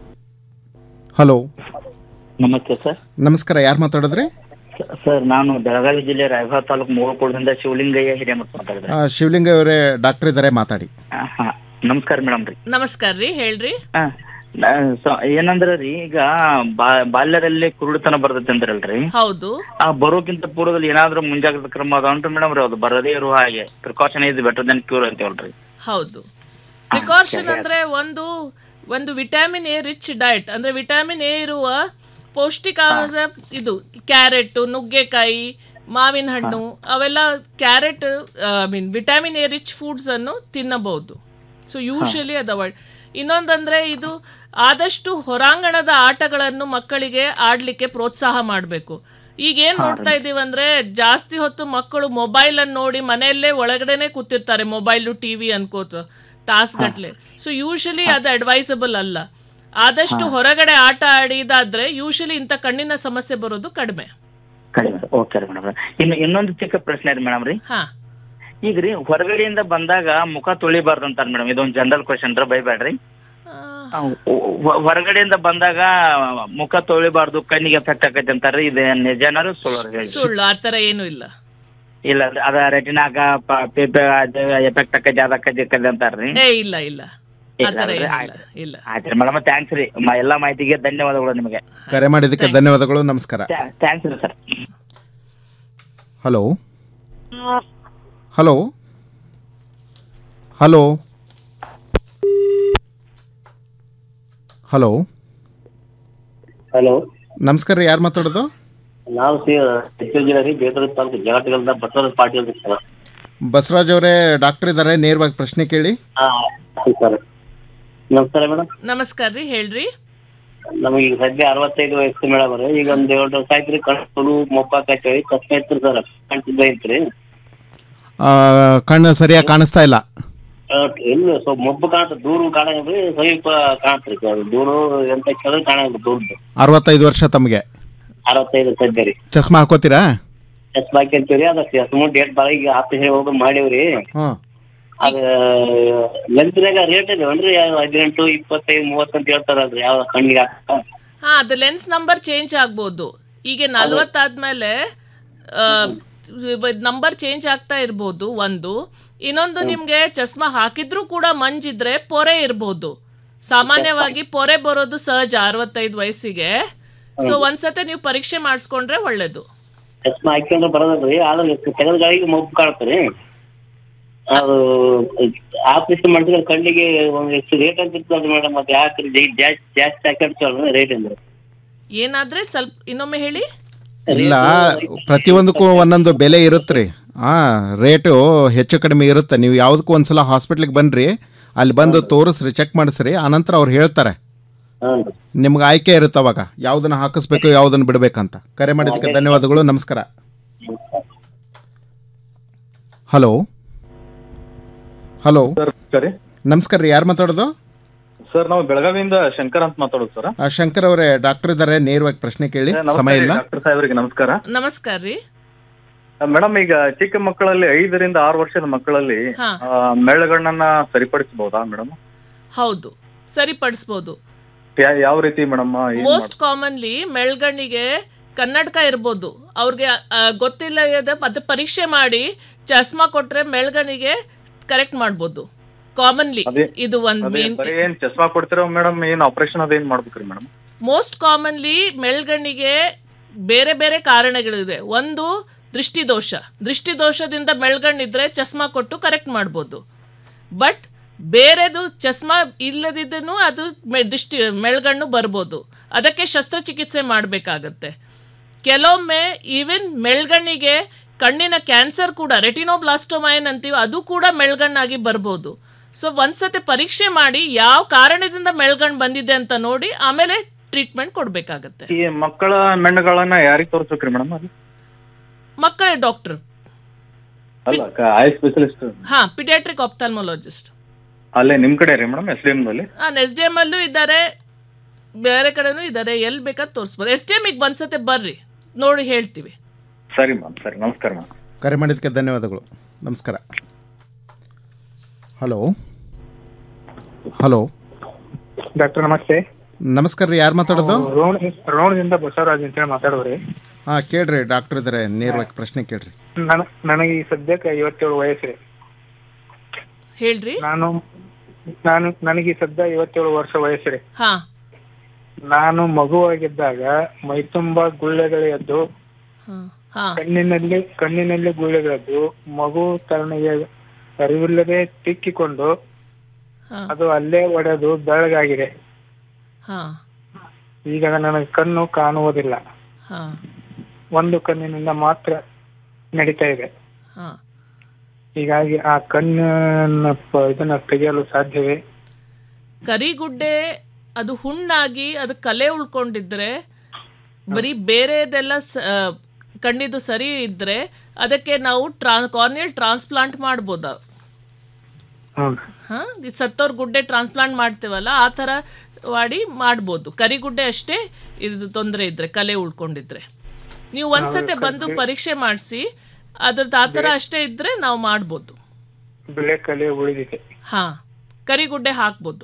ಹಲೋ ನಮಸ್ತೆ ಸರ್ ನಮಸ್ಕಾರ ಯಾರು ಮಾತಾಡಿದ್ರಿ ಸರ್ ನಾನು ಬೆಳಗಾವಿ ಜಿಲ್ಲೆ ರಾಯಭಾಗ ತಾಲೂಕು ಮೂವಕೋಟದಿಂದ ಶಿವಲಿಂಗಯ್ಯ ಹಿರೇಮಠ ಮಾತಾಡಿದ್ರೆ ಆ, ಶಿವಲಿಂಗ ಅವರೇ ಡಾಕ್ಟರ್ ಇದ್ದಾರೆ ಮಾತಾಡಿ ಹಾ ನಮಸ್ಕಾರ ಮೇಡಮ್ ರೀ ನಮಸ್ಕಾರ ರೀ ಹೇಳ್ರಿ ಆ, ನಾ- ಸ- ಏನಂದ್ರ ರೀ ಈಗ ಬಾ- ಬಾಲ್ಯದಲ್ಲಿ ಕುರುಡುತನ ಬರ್ತೈತೆ ಅಂದ್ರಲ್ರಿ ಹೌದು ಆ ಬರೋಕ್ಕಿಂತ ಪೂರ್ವದಲ್ಲಿ ಏನಾದ್ರೂ ಮುಂಜಾಗ್ರತಾ ಕ್ರಮ ಅದ ಉಂಟು ಮೇಡಮ್ ರೀ ಅದು ಬರದೇ ಇರುವ ಹಾಗೆ precaution is better than cure ಅಂತೀವಲ್ರಿ ಹೌದು ಪ್ರಿಕಾಷನ್ ಅಂದ್ರೆ ಒಂದು ಒಂದು ವಿಟಮಿನ್ ಎ ರಿಚ್ ಡಯಟ್ ಅಂದ್ರೆ ವಿಟಮಿನ್ ಎ ಇರುವ ಪೌಷ್ಟಿಕಾಂಶ ಇದು ಕ್ಯಾರೆಟ್ ನುಗ್ಗೆಕಾಯಿ ಮಾವಿನ ಹಣ್ಣು ಅವೆಲ್ಲ carrot I mean vitamin A rich foods ಅನ್ನು ತಿನ್ನಬಹುದು ಸೊ ಯೂಶಲಿ ಅದು ಅವಾಯ್ಡ್ ಇನ್ನೊಂದಂದ್ರೆ ಇದು ಆದಷ್ಟು ಹೊರಾಂಗಣದ ಆಟಗಳನ್ನು ಮಕ್ಕಳಿಗೆ ಆಡ್ಲಿಕ್ಕೆ ಪ್ರೋತ್ಸಾಹ ಮಾಡಬೇಕು ಈಗ ಏನ್ ನೋಡ್ತಾ ಇದೀವಿ ಅಂದ್ರೆ ಜಾಸ್ತಿ ಹೊತ್ತು ಮಕ್ಕಳು ಮೊಬೈಲ್ ಅನ್ನು ನೋಡಿ ಮನೆಯಲ್ಲೇ ಒಳಗಡೆನೆ ಕೂತಿರ್ತಾರೆ ಮೊಬೈಲು ಟಿವಿ ಅನ್ಕೋತ ತಾಸ್ಗಟ್ಲೆ ಸೊ ಯೂಶಲಿ ಅದು ಅಡ್ವೈಸಬಲ್ ಅಲ್ಲ ಆದಷ್ಟು ಹೊರಗಡೆ ಆಟ ಆಡಿದಾದ್ರೆ ಯೂಶಲಿ ಇಂಥ ಕಣ್ಣಿನ ಸಮಸ್ಯೆ ಬರೋದು ಕಡಿಮೆ ಕಡಿಮೆ ಓಕೆ ರೀ ಮೇಡಮ್ ಇನ್ನು ಇನ್ನೊಂದು ಚಿಕ್ಕ ಪ್ರಶ್ನೆ ರೀ ಮೇಡಮ್ ರೀ ಹಾ ಈಗ ರೀ ಹೊರಗಡೆಯಿಂದ ಬಂದಾಗ ಮುಖ ತೊಳಿಬಾರ್ದು ಅಂತಾರೆ ಮೇಡಮ್ ಇದೊಂದು ಜನರಲ್ ಕ್ವಶನ್ ರೀ ಬೈಬೇಡ್ರಿ ಆ, ಹೊ- ಹೊರಗಡೆಯಿಂದ ಬಂದಾಗ ಮುಖ ತೊಳಿಬಾರ್ದು ಕಣ್ಣಿಗೆ ಎಫೆಕ್ಟ್ ಆಕೈತೆ ಅಂತಾರ್ರಿ ಇದು ನಿಜನಾರು ಸುಳ್ಳು ರೀ ಹೇಳಿ ಸುಳ್ಳು ಆ ಥರ ಏನೂ ಇಲ್ಲ ಇಲ್ಲ ರೀ, ಅದ ರೆಟಿನಾಗ ಎಫೆಕ್ಟ್ ಆಕೈತಿ ಅದ ಆಕೈತಿ ಆಕೈತಿ ಅಂತಾರ್ರಿ ಏ ಇಲ್ಲ ಇಲ್ಲ ಆ ಥರ ಇಲ್ಲ ಏನಿಲ್ಲ ಇಲ್ಲ ಆಯ್ತು ಮೇಡಮ್ ಥ್ಯಾಂಕ್ಸ್ ರೀ ಮ- ಎಲ್ಲಾ ಮಾಹಿತಿಗೆ ಧನ್ಯವಾದಗಳು ನಿಮಗೆ ಕರೆ ಮಾಡಿದ್ದಕ್ಕೆ ಧನ್ಯವಾದಗಳು ನಮಸ್ಕಾರ ಥ್ಯಾಂಕ್ಸ್ ರೀ sir hello hello hello hello hello ನಮಸ್ಕಾರ ರೀ ಯಾರು ಮಾತಾಡೋದು ನಾವು ಸಿ ಹೆಚ್ಚು ಜಿಲ್ಲೆ ರೀ ಬೇತೂರು ತಾಲೂಕು ಜಗತ್ತಿಗಲ್ದ ಬಸವರಾಜ ಪಾಟೀಲ್ ರೀ ಸರ್ ಬಸವರಾಜ್ ಅವರೇ ಡಾಕ್ಟರ್ ಇದ್ದಾರೆ ನೇರವಾಗಿ ಪ್ರಶ್ನೆ ಕೇಳಿ ಹಾಂ ಸರ್ ನಮಸ್ಕಾರ ಮೇಡಮ್ ನಮಸ್ಕಾರ ರೀ ಹೇಳ್ರಿ ನಮಗೆ ಈಗ ಸದ್ಯ ಅರವತ್ತೈದು ವಯಸ್ಸು ಮೇಡಮ್ ರೀ ಈಗ ಒಂದು ಎರಡು ವರ್ಷ ಆಯ್ತು ರೀ ಕಣ್ಣು ತುಳು ಮೊಪ್ಪಾಕೈತಿ ಕಷ್ಟ ಐತ್ರಿ ಸರ್ ಕಣ್ಣಿದ್ದ ಐತ್ರಿ ಆ, ಕಣ್ಣು ಸರಿಯಾಗಿ ಕಾಣಿಸ್ತಾ ಇಲ್ಲ ಇಲ್ಲ ಸ್ವಲ್ಪ ಮೊಬ್ಬು ಕಾಣುತ್ತೆ ದೂರ ಕಾಣಂಗ್ರಿ ಸಮೀಪ ಕಾಣತ್ರಿ ಸರ್ ದೂರ ಎಂತ ಕೆಳಗೆ ಕಾಣಂಗ್ರಿ ದೂರದ್ದು ಅರವತ್ತೈದು ವರ್ಷ ತಮಗೆ ಅರವತ್ತೈದು ಸದ್ಯ ರೀ ಚಸ್ಮಾ ಹಾಕೋತೀರಾ ಎಸ್ ಬಾಕಿ ಅಂತೀವ್ರಿ ಅದ ಸುಮ್ಮನೆ ಡೇಟ್ ಭಾಳ ಈಗ ಆಪರೇಷನ್ ಹೋಗಿ ಮಾಡೀವ್ರಿ ಹಾಂ ಅದ ಲೆಂತ್ನಾಗ ರೇಟ್ ಇದಾವನ್ರಿ ಹದಿನೆಂಟು ಇಪ್ಪತ್ತೈದು ಮೂವತ್ತು ಅಂತ ಹೇಳ್ತಾರಲ್ರಿ ಯಾವ ಕಣ್ಣಿಗೆ ಹಾಕ ಹಾ ಅದು ಲೆನ್ಸ್ ನಂಬರ್ ಚೇಂಜ್ ಆಗ್ಬೋದು ಈಗ ನಲ್ವತ್ತಾದ್ಮೇಲೆ ನಂಬರ್ ಚೇಂಜ್ ಆಗ್ತಾ ಇರ್ಬೋದು ಒಂದು ಇನ್ನೊಂದು ನಿಮ್ಗೆ ಚಸ್ಮಾ ಹಾಕಿದ್ರೂ ಕೂಡ ಮಂಜಿದ್ರೆ ಪೊರೆ ಇರ್ಬೋದು ಸಾಮಾನ್ಯವಾಗಿ ಪೊರೆ ಬರೋದು ಸಹಜ ಅರವತ್ತೈದು ವಯಸ್ಸಿಗೆ ಸೊ ಒಂದ್ಸತಿ ನೀವು ಪರೀಕ್ಷೆ ಮಾಡಿಸ್ಕೊಂಡ್ರೆ ಒಳ್ಳೇದು ಚಸ್ಮಾ ಹಾಕ್ಕೊಂಡ್ರೆ ಬರೋದಲ್ರಿ ಆದ್ರೆ ತೆಗೆದ ಗಾಳಿಗೆ ಮಬ್ಬು ಕಾಣ್ತಾರೆ ಅದು ಆಪರೇಷನ್ ಮಾಡಿದ್ರೆ ಕಣ್ಣಿಗೆ ಒಂದು ಎಷ್ಟು ರೇಟ್ ಅಂತ ಇರ್ತದೆ ಮೇಡಮ್ ಅದು ಯಾಕೆ ಜಾಸ್ತಿ ಜಾಸ್ತಿ ಹಾಕಿರ್ತಾವಲ್ಲ ರೇಟ್ ಅಂದ್ರೆ ಏನಾದ್ರೆ ಸ್ವಲ್ಪ ಇನ್ನೊಮ್ಮೆ ಹೇಳಿ ಇಲ್ಲ ಪ್ರತಿಯೊಂದಕ್ಕೂ ಒಂದೊಂದು ಬೆಲೆ ಇರುತ್ತೆ ರೀ ಹಾಂ ರೇಟು ಹೆಚ್ಚು ಕಡಿಮೆ ಇರುತ್ತೆ ನೀವು ಯಾವುದಕ್ಕೂ ಒಂದ್ಸಲ ಹಾಸ್ಪಿಟ್ಲಿಗೆ ಬನ್ನಿರಿ ಅಲ್ಲಿ ಬಂದು ತೋರಿಸ್ರಿ ಚೆಕ್ ಮಾಡಿಸ್ರಿ ಆನಂತರ ಅವ್ರು ಹೇಳ್ತಾರೆ ನಿಮ್ಗೆ ಆಯ್ಕೆ ಇರುತ್ತೆ ಅವಾಗ ಯಾವುದನ್ನು ಹಾಕಿಸ್ಬೇಕು ಯಾವುದನ್ನು ಬಿಡಬೇಕಂತ ಕರೆ ಮಾಡಿದ್ದಕ್ಕೆ ಧನ್ಯವಾದಗಳು ನಮಸ್ಕಾರ ಹಲೋ ಹಲೋ ಸರ್ ಸರಿ ನಮಸ್ಕಾರ ರೀ ಯಾರು ಮಾತಾಡೋದು ಸರ್ ನಾವು ಬೆಳಗಾವಿಯಿಂದ ಶಂಕರ್ ಅಂತ ಮಾತಾಡೋದು ಸರ್ ಆ, ಶಂಕರ್ ಅವರೇ ಡಾಕ್ಟರ್ ಇದ್ದಾರೆ ನೇರವಾಗಿ ಪ್ರಶ್ನೆ ಕೇಳಿ ಸಮಯ ಇಲ್ಲ ಡಾಕ್ಟರ್ ಸಾಹೇಬ್ರಿಗೆ ನಮಸ್ಕಾರ ನಮಸ್ಕಾರ ರೀ ಮೇಡಮ್ ಈಗ ಚಿಕ್ಕ ಮಕ್ಕಳಲ್ಲಿ ಐದರಿಂದ ಆರು ವರ್ಷದ ಮಕ್ಕಳಲ್ಲಿ ಹಾ. ಆ, ಮೆಳ್ಳಗಣ್ಣನ್ನ ಸರಿಪಡಿಸಬಹುದಾ ಮೇಡಮ್ ಹೌದು ಸರಿಪಡಿಸ್ಬೋದು ಯಾವ ರೀತಿ ಮೇಡಮ್ ಮೋಸ್ಟ್ ಕಾಮನ್ಲಿ ಮೆಳ್ಗಣ್ಣಿಗೆ ಕನ್ನಡಕ ಇರ್ಬೋದು ಅವ್ರಿಗೆ ಆ, ಗೊತ್ತಿಲ್ಲ ಇದೆ ಮತ್ತೆ ಪರೀಕ್ಷೆ ಮಾಡಿ ಚಸ್ಮಾ ಕೊಟ್ರೆ ಮೆಳ್ಗಣ್ಣಿಗೆ ಕರೆಕ್ಟ್ ಮಾಡ್ಬೋದು ಕಾಮನ್ಲಿ ಇದು ಒಂದು ಮೇನ್ ಬರೀ ಏನ್ ಚಸ್ಮಾ ಕೊಡ್ತಿರೋ ಮೇಡಮ್ ಏನ್ ಆಪರೇಷನ್ ಅದೇನ್ ಮಾಡ್ಬೇಕ್ರಿ ಮೇಡಮ್ ಮೋಸ್ಟ್ ಕಾಮನ್ಲಿ ಮೆಳ್ಗಣ್ಣಿಗೆ ಬೇರೆ ಬೇರೆ ಕಾರಣಗಳಿದೆ ಒಂದು ದೃಷ್ಟಿದೋಷ ದೃಷ್ಟಿದೋಷದಿಂದ ಮೆಳ್ಗಣ್ಣಿದ್ರೆ ಚಸ್ಮಾ ಕೊಟ್ಟು ಕರೆಕ್ಟ್ ಮಾಡ್ಬೋದು ಬಟ್ ಬೇರೆದು ಚಸ್ಮಾ ಇಲ್ಲದಿದ್ದೂ ಅದು ಮೆ- ದೃಷ್ಟಿ ಮೆಳ್ಗಣ್ಣು ಬರ್ಬೋದು ಅದಕ್ಕೆ ಶಸ್ತ್ರಚಿಕಿತ್ಸೆ ಮಾಡಬೇಕಾಗತ್ತೆ ಕೆಲವೊಮ್ಮೆ ಈವನ್ ಮೆಳ್ಗಣ್ಣಿಗೆ ಕಣ್ಣಿನ ಕ್ಯಾನ್ಸರ್ ಕೂಡ ರೆಟಿನೋಬ್ಲಾಸ್ಟೋಮೈನ್ ಅಂತೀವಿ ಅದು ಕೂಡ ಮೆಳ್ಗಣ್ಣಾಗಿ ಬರ್ಬೋದು ಸೊ ಒಂದ್ಸತಿ ಪರೀಕ್ಷೆ ಮಾಡಿ ಯಾವ ಕಾರಣದಿಂದ ಮೆಳ್ಗಣ್ಣು ಬಂದಿದೆ ಅಂತ ನೋಡಿ ಆಮೇಲೆ ಟ್ರೀಟ್ಮೆಂಟ್ ಕೊಡಬೇಕಾಗತ್ತೆ ಈ ಮಕ್ಕಳ ಮೆಣ್ಣಗಳನ್ನ ಯಾರಿಗೆ ತೋರಿಸ್ಬೇಕ್ರಿ ಮೇಡಮ್ ಅದು ಮಕ್ಕಳ ಡಾಕ್ಟರ್ ಅಲ್ಲ ಐ ಸ್ಪೆಷಲಿಸ್ಟ್ ಹಾ ಪಿಡಿಯಾಟ್ರಿಕ್ ಆಪ್ಥಾಲ್ಮೊಲಾಜಿಸ್ಟ್ ಅಲ್ಲೇ ನಿಮ್ ಕಡೆ ರೀ ಮೇಡಮ್ ಎಸ್ ಡಿ ಎಮ್ನಲ್ಲಿ ಹಾಂ ಎಸ್ ಡಿ ಎಮ್ ಅಲ್ಲೂ ಇದ್ದಾರೆ ಬೇರೆ ಕಡೆನೂ ಇದ್ದಾರೆ ಎಲ್ಲಿ ಬೇಕಾದ್ ತೋರಿಸ್ಬೋದು ಎಸ್ ಡಿ ಎಮ್ಗೆ ಒಂದ್ಸತಿ ಬರ್ರಿ ನೋಡಿ ಹೇಳ್ತೀವಿ ಸರಿ ಮ್ಯಾಮ್ ಸರಿ ನಮಸ್ಕಾರ ಮ್ಯಾಮ್ ಕರೆ ಮಾಡಿದ್ದಕ್ಕೆ ಧನ್ಯವಾದಗಳು ನಮಸ್ಕಾರ ಹಲೋ ಹಲೋ ಡಾಕ್ಟರ್ ನಮಸ್ತೆ ನಮಸ್ಕಾರ ರೀ ಯಾರು ಮಾತಾಡೋದು ರೋಣ ರೋಣದಿಂದ ಬಸವರಾಜ್ ಅಂತ ಹೇಳಿ ಮಾತಾಡೋರಿ ಹಾಂ ಕೇಳ್ರಿ ಡಾಕ್ಟರ್ ಇದ್ದಾರೆ ನೇರವಾಗಿ ಪ್ರಶ್ನೆ ಕೇಳ್ರಿ ನನ ನನಗೆ ಈ ಸದ್ಯಕ್ಕೆ ಐವತ್ತೇಳು ವಯಸ್ಸು ರೀ ಹೇಳ್ರಿ ನಾನು ನಾನು ನನಗೆ ಈ ಸದ್ಯ ಐವತ್ತೇಳು ವರ್ಷ ವಯಸ್ಸು ರೀ ಹಾ ನಾನು ಮಗುವಾಗಿದ್ದಾಗ ಮೈತುಂಬ ಗುಳ್ಳೆಗಳೆದ್ದು ಹಾ ಕಣ್ಣಿನಲ್ಲಿ ಕಣ್ಣಿನಲ್ಲಿ ಗುಳ್ಳೆಗಳೆದ್ದು ಮಗು ತನಗೆ ಅರಿವಿಲ್ಲದೆ ತಿಕ್ಕಿಕೊಂಡು ಹಾ ಅದು ಅಲ್ಲೇ ಒಡೆದು ಬೆಳಗಾಗಿದೆ ಹಾ ಈಗ ನನಗೆ ಕಣ್ಣು ಕಾಣುವುದಿಲ್ಲ ಹಾ ಒಂದು ಕಣ್ಣಿನಿಂದ ಮಾತ್ರ ನಡೀತಾ ಇದೆ ಹಾ ಹೀಗಾಗಿ ಆ ಕಣ್ಣನ್ನ ಪ- ಇದನ್ನ ತೆಗೆಯಲು ಸಾಧ್ಯವೇ ಕರಿಗುಡ್ಡೆ ಅದು ಹುಣ್ಣಾಗಿ ಅದು ಕಲೆ ಉಳ್ಕೊಂಡಿದ್ರೆ ಬರೀ ಬೇರೆದೆಲ್ಲ ಸ- ಆ, ಕಣ್ಣಿದ್ದು ಸರಿ ಇದ್ರೆ ಅದಕ್ಕೆ ನಾವು ಟ್ರಾ ಕಾರ್ನಿಯಲ್ ಟ್ರಾನ್ಸ್ಪ್ಲಾಂಟ್ ಮಾಡ್ಬೋದು ಹಾಂ ಸತ್ತೋರ್ ಗುಡ್ಡೆ ಟ್ರಾನ್ಸ್ಪ್ಲಾಂಟ್ ಮಾಡ್ತೇವಲ್ಲ ಆ ಥರ ಮಾಡಿ ಮಾಡ್ಬೋದು ಕರಿಗುಡ್ಡೆ ಅಷ್ಟೇ ಇದು ತೊಂದರೆ ಇದ್ರೆ ಕಲೆ ಉಳ್ಕೊಂಡಿದ್ರೆ ನೀವು ಒಂದ್ಸತಿ ಬಂದು ಪರೀಕ್ಷೆ ಮಾಡಿಸಿ ಅದ್ರದ್ದು ಆ ಥರ ಅಷ್ಟೇ ಇದ್ರೆ ನಾವು ಮಾಡ್ಬೋದು ಬೆಳೆ ಕಲೆ ಉಳಿದಿದೆ ಹಾ ಕರಿಗುಡ್ಡೆ ಹಾಕ್ಬೋದು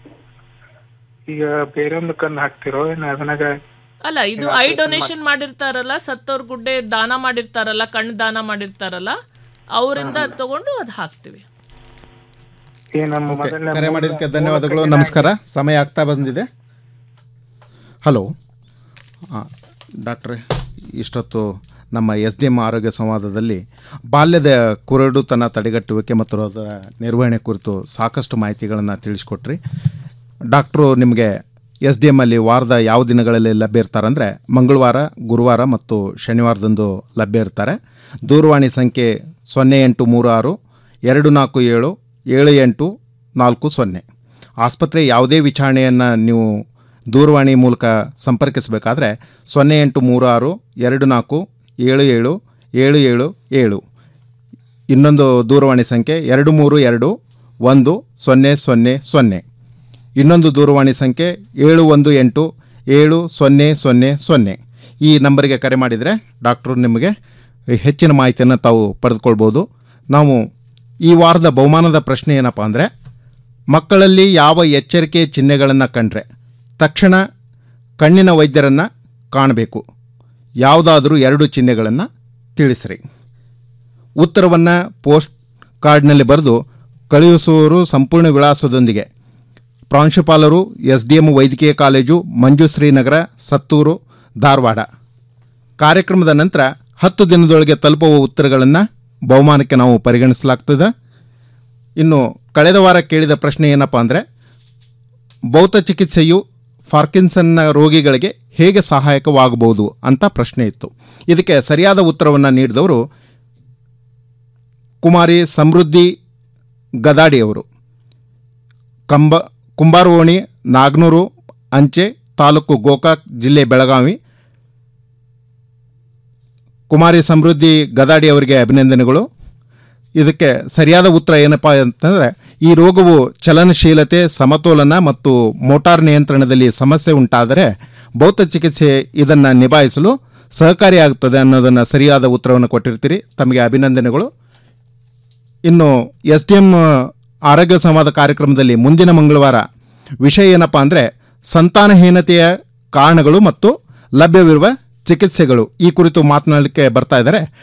ಈಗ ಬೇರೊಂದು ಕಣ್ಣು ಹಾಕ್ತಿರೋ ಏನು ಅದನ್ನಾಗ ಅಲ್ಲ ಇದು ಐ ಡೊನೇಷನ್ ಮಾಡಿರ್ತಾರಲ್ಲ ಸತ್ತೋರ್ ಗುಡ್ಡೆ ದಾನ ಮಾಡಿರ್ತಾರಲ್ಲ ಕಣ್ಣು ದಾನ ಮಾಡಿರ್ತಾರಲ್ಲ ಅವರಿಂದ ತಗೊಂಡು ಅದು ಹಾಕ್ತಿವಿ ಈ ನಮ್ಮ ಓಕೆ ಮೊದಲನೇ ಕರೆ ಮೂಲ- ಮಾಡಿದ್ದಕ್ಕೆ ಮೂಲ ಧನ್ಯವಾದಗಳು ಕಣ್ಣಿನ ನಮಸ್ಕಾರ ಸಮಯ ಆಗ್ತಾ ಬಂದಿದೆ ಹಲೋ ಹಾಂ ಡಾಕ್ಟ್ರೆ ಇಷ್ಟೊತ್ತು ನಮ್ಮ ಎಸ್ ಡಿ ಎಮ್ ಆರೋಗ್ಯ ಸಂವಾದದಲ್ಲಿ ಬಾಲ್ಯದ ಕುರುಡುತನ ತಡೆಗಟ್ಟುವಿಕೆ ಮತ್ತು ಅದರ ನಿರ್ವಹಣೆ ಕುರಿತು ಸಾಕಷ್ಟು ಮಾಹಿತಿಗಳನ್ನು ತಿಳಿಸ್ಕೊಟ್ರಿ ಡಾಕ್ಟ್ರು ನಿಮಗೆ ಎಸ್ ಡಿ ಎಮ್ಮಲ್ಲಿ ವಾರದ ಯಾವ ದಿನಗಳಲ್ಲಿ ಲಭ್ಯ ಇರ್ತಾರಂದರೆ ಮಂಗಳವಾರ ಗುರುವಾರ ಮತ್ತು ಶನಿವಾರದಂದು ಲಭ್ಯ ಇರ್ತಾರೆ ದೂರವಾಣಿ ಸಂಖ್ಯೆ ಸೊನ್ನೆ ಎಂಟು ಮೂರು ಆರು ಎರಡು ನಾಲ್ಕು ಏಳು ಏಳು ಎಂಟು ನಾಲ್ಕು ಸೊನ್ನೆ ಆಸ್ಪತ್ರೆ ಯಾವುದೇ ವಿಚಾರಣೆಯನ್ನು ನೀವು ದೂರವಾಣಿ ಮೂಲಕ ಸಂಪರ್ಕಿಸಬೇಕಾದ್ರೆ ಸೊನ್ನೆ ಎಂಟು ಮೂರು ಆರು ಎರಡು ನಾಲ್ಕು ಏಳು ಏಳು ಏಳು ಏಳು ಏಳು ಇನ್ನೊಂದು ದೂರವಾಣಿ ಸಂಖ್ಯೆ ಎರಡು ಮೂರು ಎರಡು ಒಂದು ಸೊನ್ನೆ ಸೊನ್ನೆ ಸೊನ್ನೆ ಇನ್ನೊಂದು ದೂರವಾಣಿ ಸಂಖ್ಯೆ ಏಳು ಒಂದು ಎಂಟು ಏಳು ಸೊನ್ನೆ ಸೊನ್ನೆ ಸೊನ್ನೆ ಈ ನಂಬರಿಗೆ ಕರೆ ಮಾಡಿದರೆ ಡಾಕ್ಟ್ರು ನಿಮಗೆ ಹೆಚ್ಚಿನ ಮಾಹಿತಿಯನ್ನು ತಾವು ಪಡೆದುಕೊಳ್ಬೋದು ನಾವು ಈ ವಾರದ ಬಹುಮಾನದ ಪ್ರಶ್ನೆ ಏನಪ್ಪ ಅಂದರೆ ಮಕ್ಕಳಲ್ಲಿ ಯಾವ ಎಚ್ಚರಿಕೆ ಚಿಹ್ನೆಗಳನ್ನು ಕಂಡ್ರೆ ತಕ್ಷಣ ಕಣ್ಣಿನ ವೈದ್ಯರನ್ನು ಕಾಣಬೇಕು ಯಾವುದಾದರೂ ಎರಡು ಚಿಹ್ನೆಗಳನ್ನು ತಿಳಿಸ್ರಿ ಉತ್ತರವನ್ನು ಪೋಸ್ಟ್ ಕಾರ್ಡ್ನಲ್ಲಿ ಬರೆದು ಕಳುಹಿಸುವವರು ಸಂಪೂರ್ಣ ವಿಳಾಸದೊಂದಿಗೆ ಪ್ರಾಂಶುಪಾಲರು ಎಸ್ ಡಿ ಎಂ ವೈದ್ಯಕೀಯ ಕಾಲೇಜು ಮಂಜುಶ್ರೀನಗರ ಸತ್ತೂರು ಧಾರವಾಡ ಕಾರ್ಯಕ್ರಮದ ನಂತರ ಹತ್ತು ದಿನದೊಳಗೆ ತಲುಪುವ ಉತ್ತರಗಳನ್ನು ಬಹುಮಾನಕ್ಕೆ ನಾವು ಪರಿಗಣಿಸಲಾಗ್ತದೆ ಇನ್ನು ಕಳೆದ ವಾರ ಕೇಳಿದ ಪ್ರಶ್ನೆ ಏನಪ್ಪ ಅಂದರೆ ಭೌತ ಚಿಕಿತ್ಸೆಯು ಫಾರ್ಕಿನ್ಸನ್ನ ರೋಗಿಗಳಿಗೆ ಹೇಗೆ ಸಹಾಯಕವಾಗಬಹುದು ಅಂತ ಪ್ರಶ್ನೆ ಇತ್ತು ಇದಕ್ಕೆ ಸರಿಯಾದ ಉತ್ತರವನ್ನು ನೀಡಿದವರು ಕುಮಾರಿ ಸಮೃದ್ಧಿ ಗದಾಡಿಯವರು ಕಂಬ ಕುಂಬಾರವೋಣಿ ನಾಗ್ನೂರು ಅಂಚೆ ತಾಲೂಕು ಗೋಕಾಕ್ ಜಿಲ್ಲೆ ಬೆಳಗಾವಿ ಕುಮಾರಿ ಸಮೃದ್ಧಿ ಗದಾಡಿ ಅವರಿಗೆ ಅಭಿನಂದನೆಗಳು ಇದಕ್ಕೆ ಸರಿಯಾದ ಉತ್ತರ ಏನಪ್ಪ ಅಂತಂದರೆ ಈ ರೋಗವು ಚಲನಶೀಲತೆ ಸಮತೋಲನ ಮತ್ತು ಮೋಟಾರ್ ನಿಯಂತ್ರಣದಲ್ಲಿ ಸಮಸ್ಯೆ ಉಂಟಾದರೆ ಭೌತ ಚಿಕಿತ್ಸೆ ಇದನ್ನು ನಿಭಾಯಿಸಲು ಸಹಕಾರಿಯಾಗುತ್ತದೆ ಅನ್ನೋದನ್ನು ಸರಿಯಾದ ಉತ್ತರವನ್ನು ಕೊಟ್ಟಿರ್ತೀರಿ ತಮಗೆ ಅಭಿನಂದನೆಗಳು ಇನ್ನು ಎಸ್ ಡಿ ಎಂ ಆರೋಗ್ಯ ಸಂವಾದ ಕಾರ್ಯಕ್ರಮದಲ್ಲಿ ಮುಂದಿನ ಮಂಗಳವಾರ ವಿಷಯ ಏನಪ್ಪ ಅಂದರೆ ಸಂತಾನಹೀನತೆಯ ಕಾರಣಗಳು ಮತ್ತು ಲಭ್ಯವಿರುವ ಚಿಕಿತ್ಸೆಗಳು ಈ ಕುರಿತು ಮಾತನಾಡಲಿಕ್ಕೆ ಬರ್ತಾ ಇದ್ದಾರೆ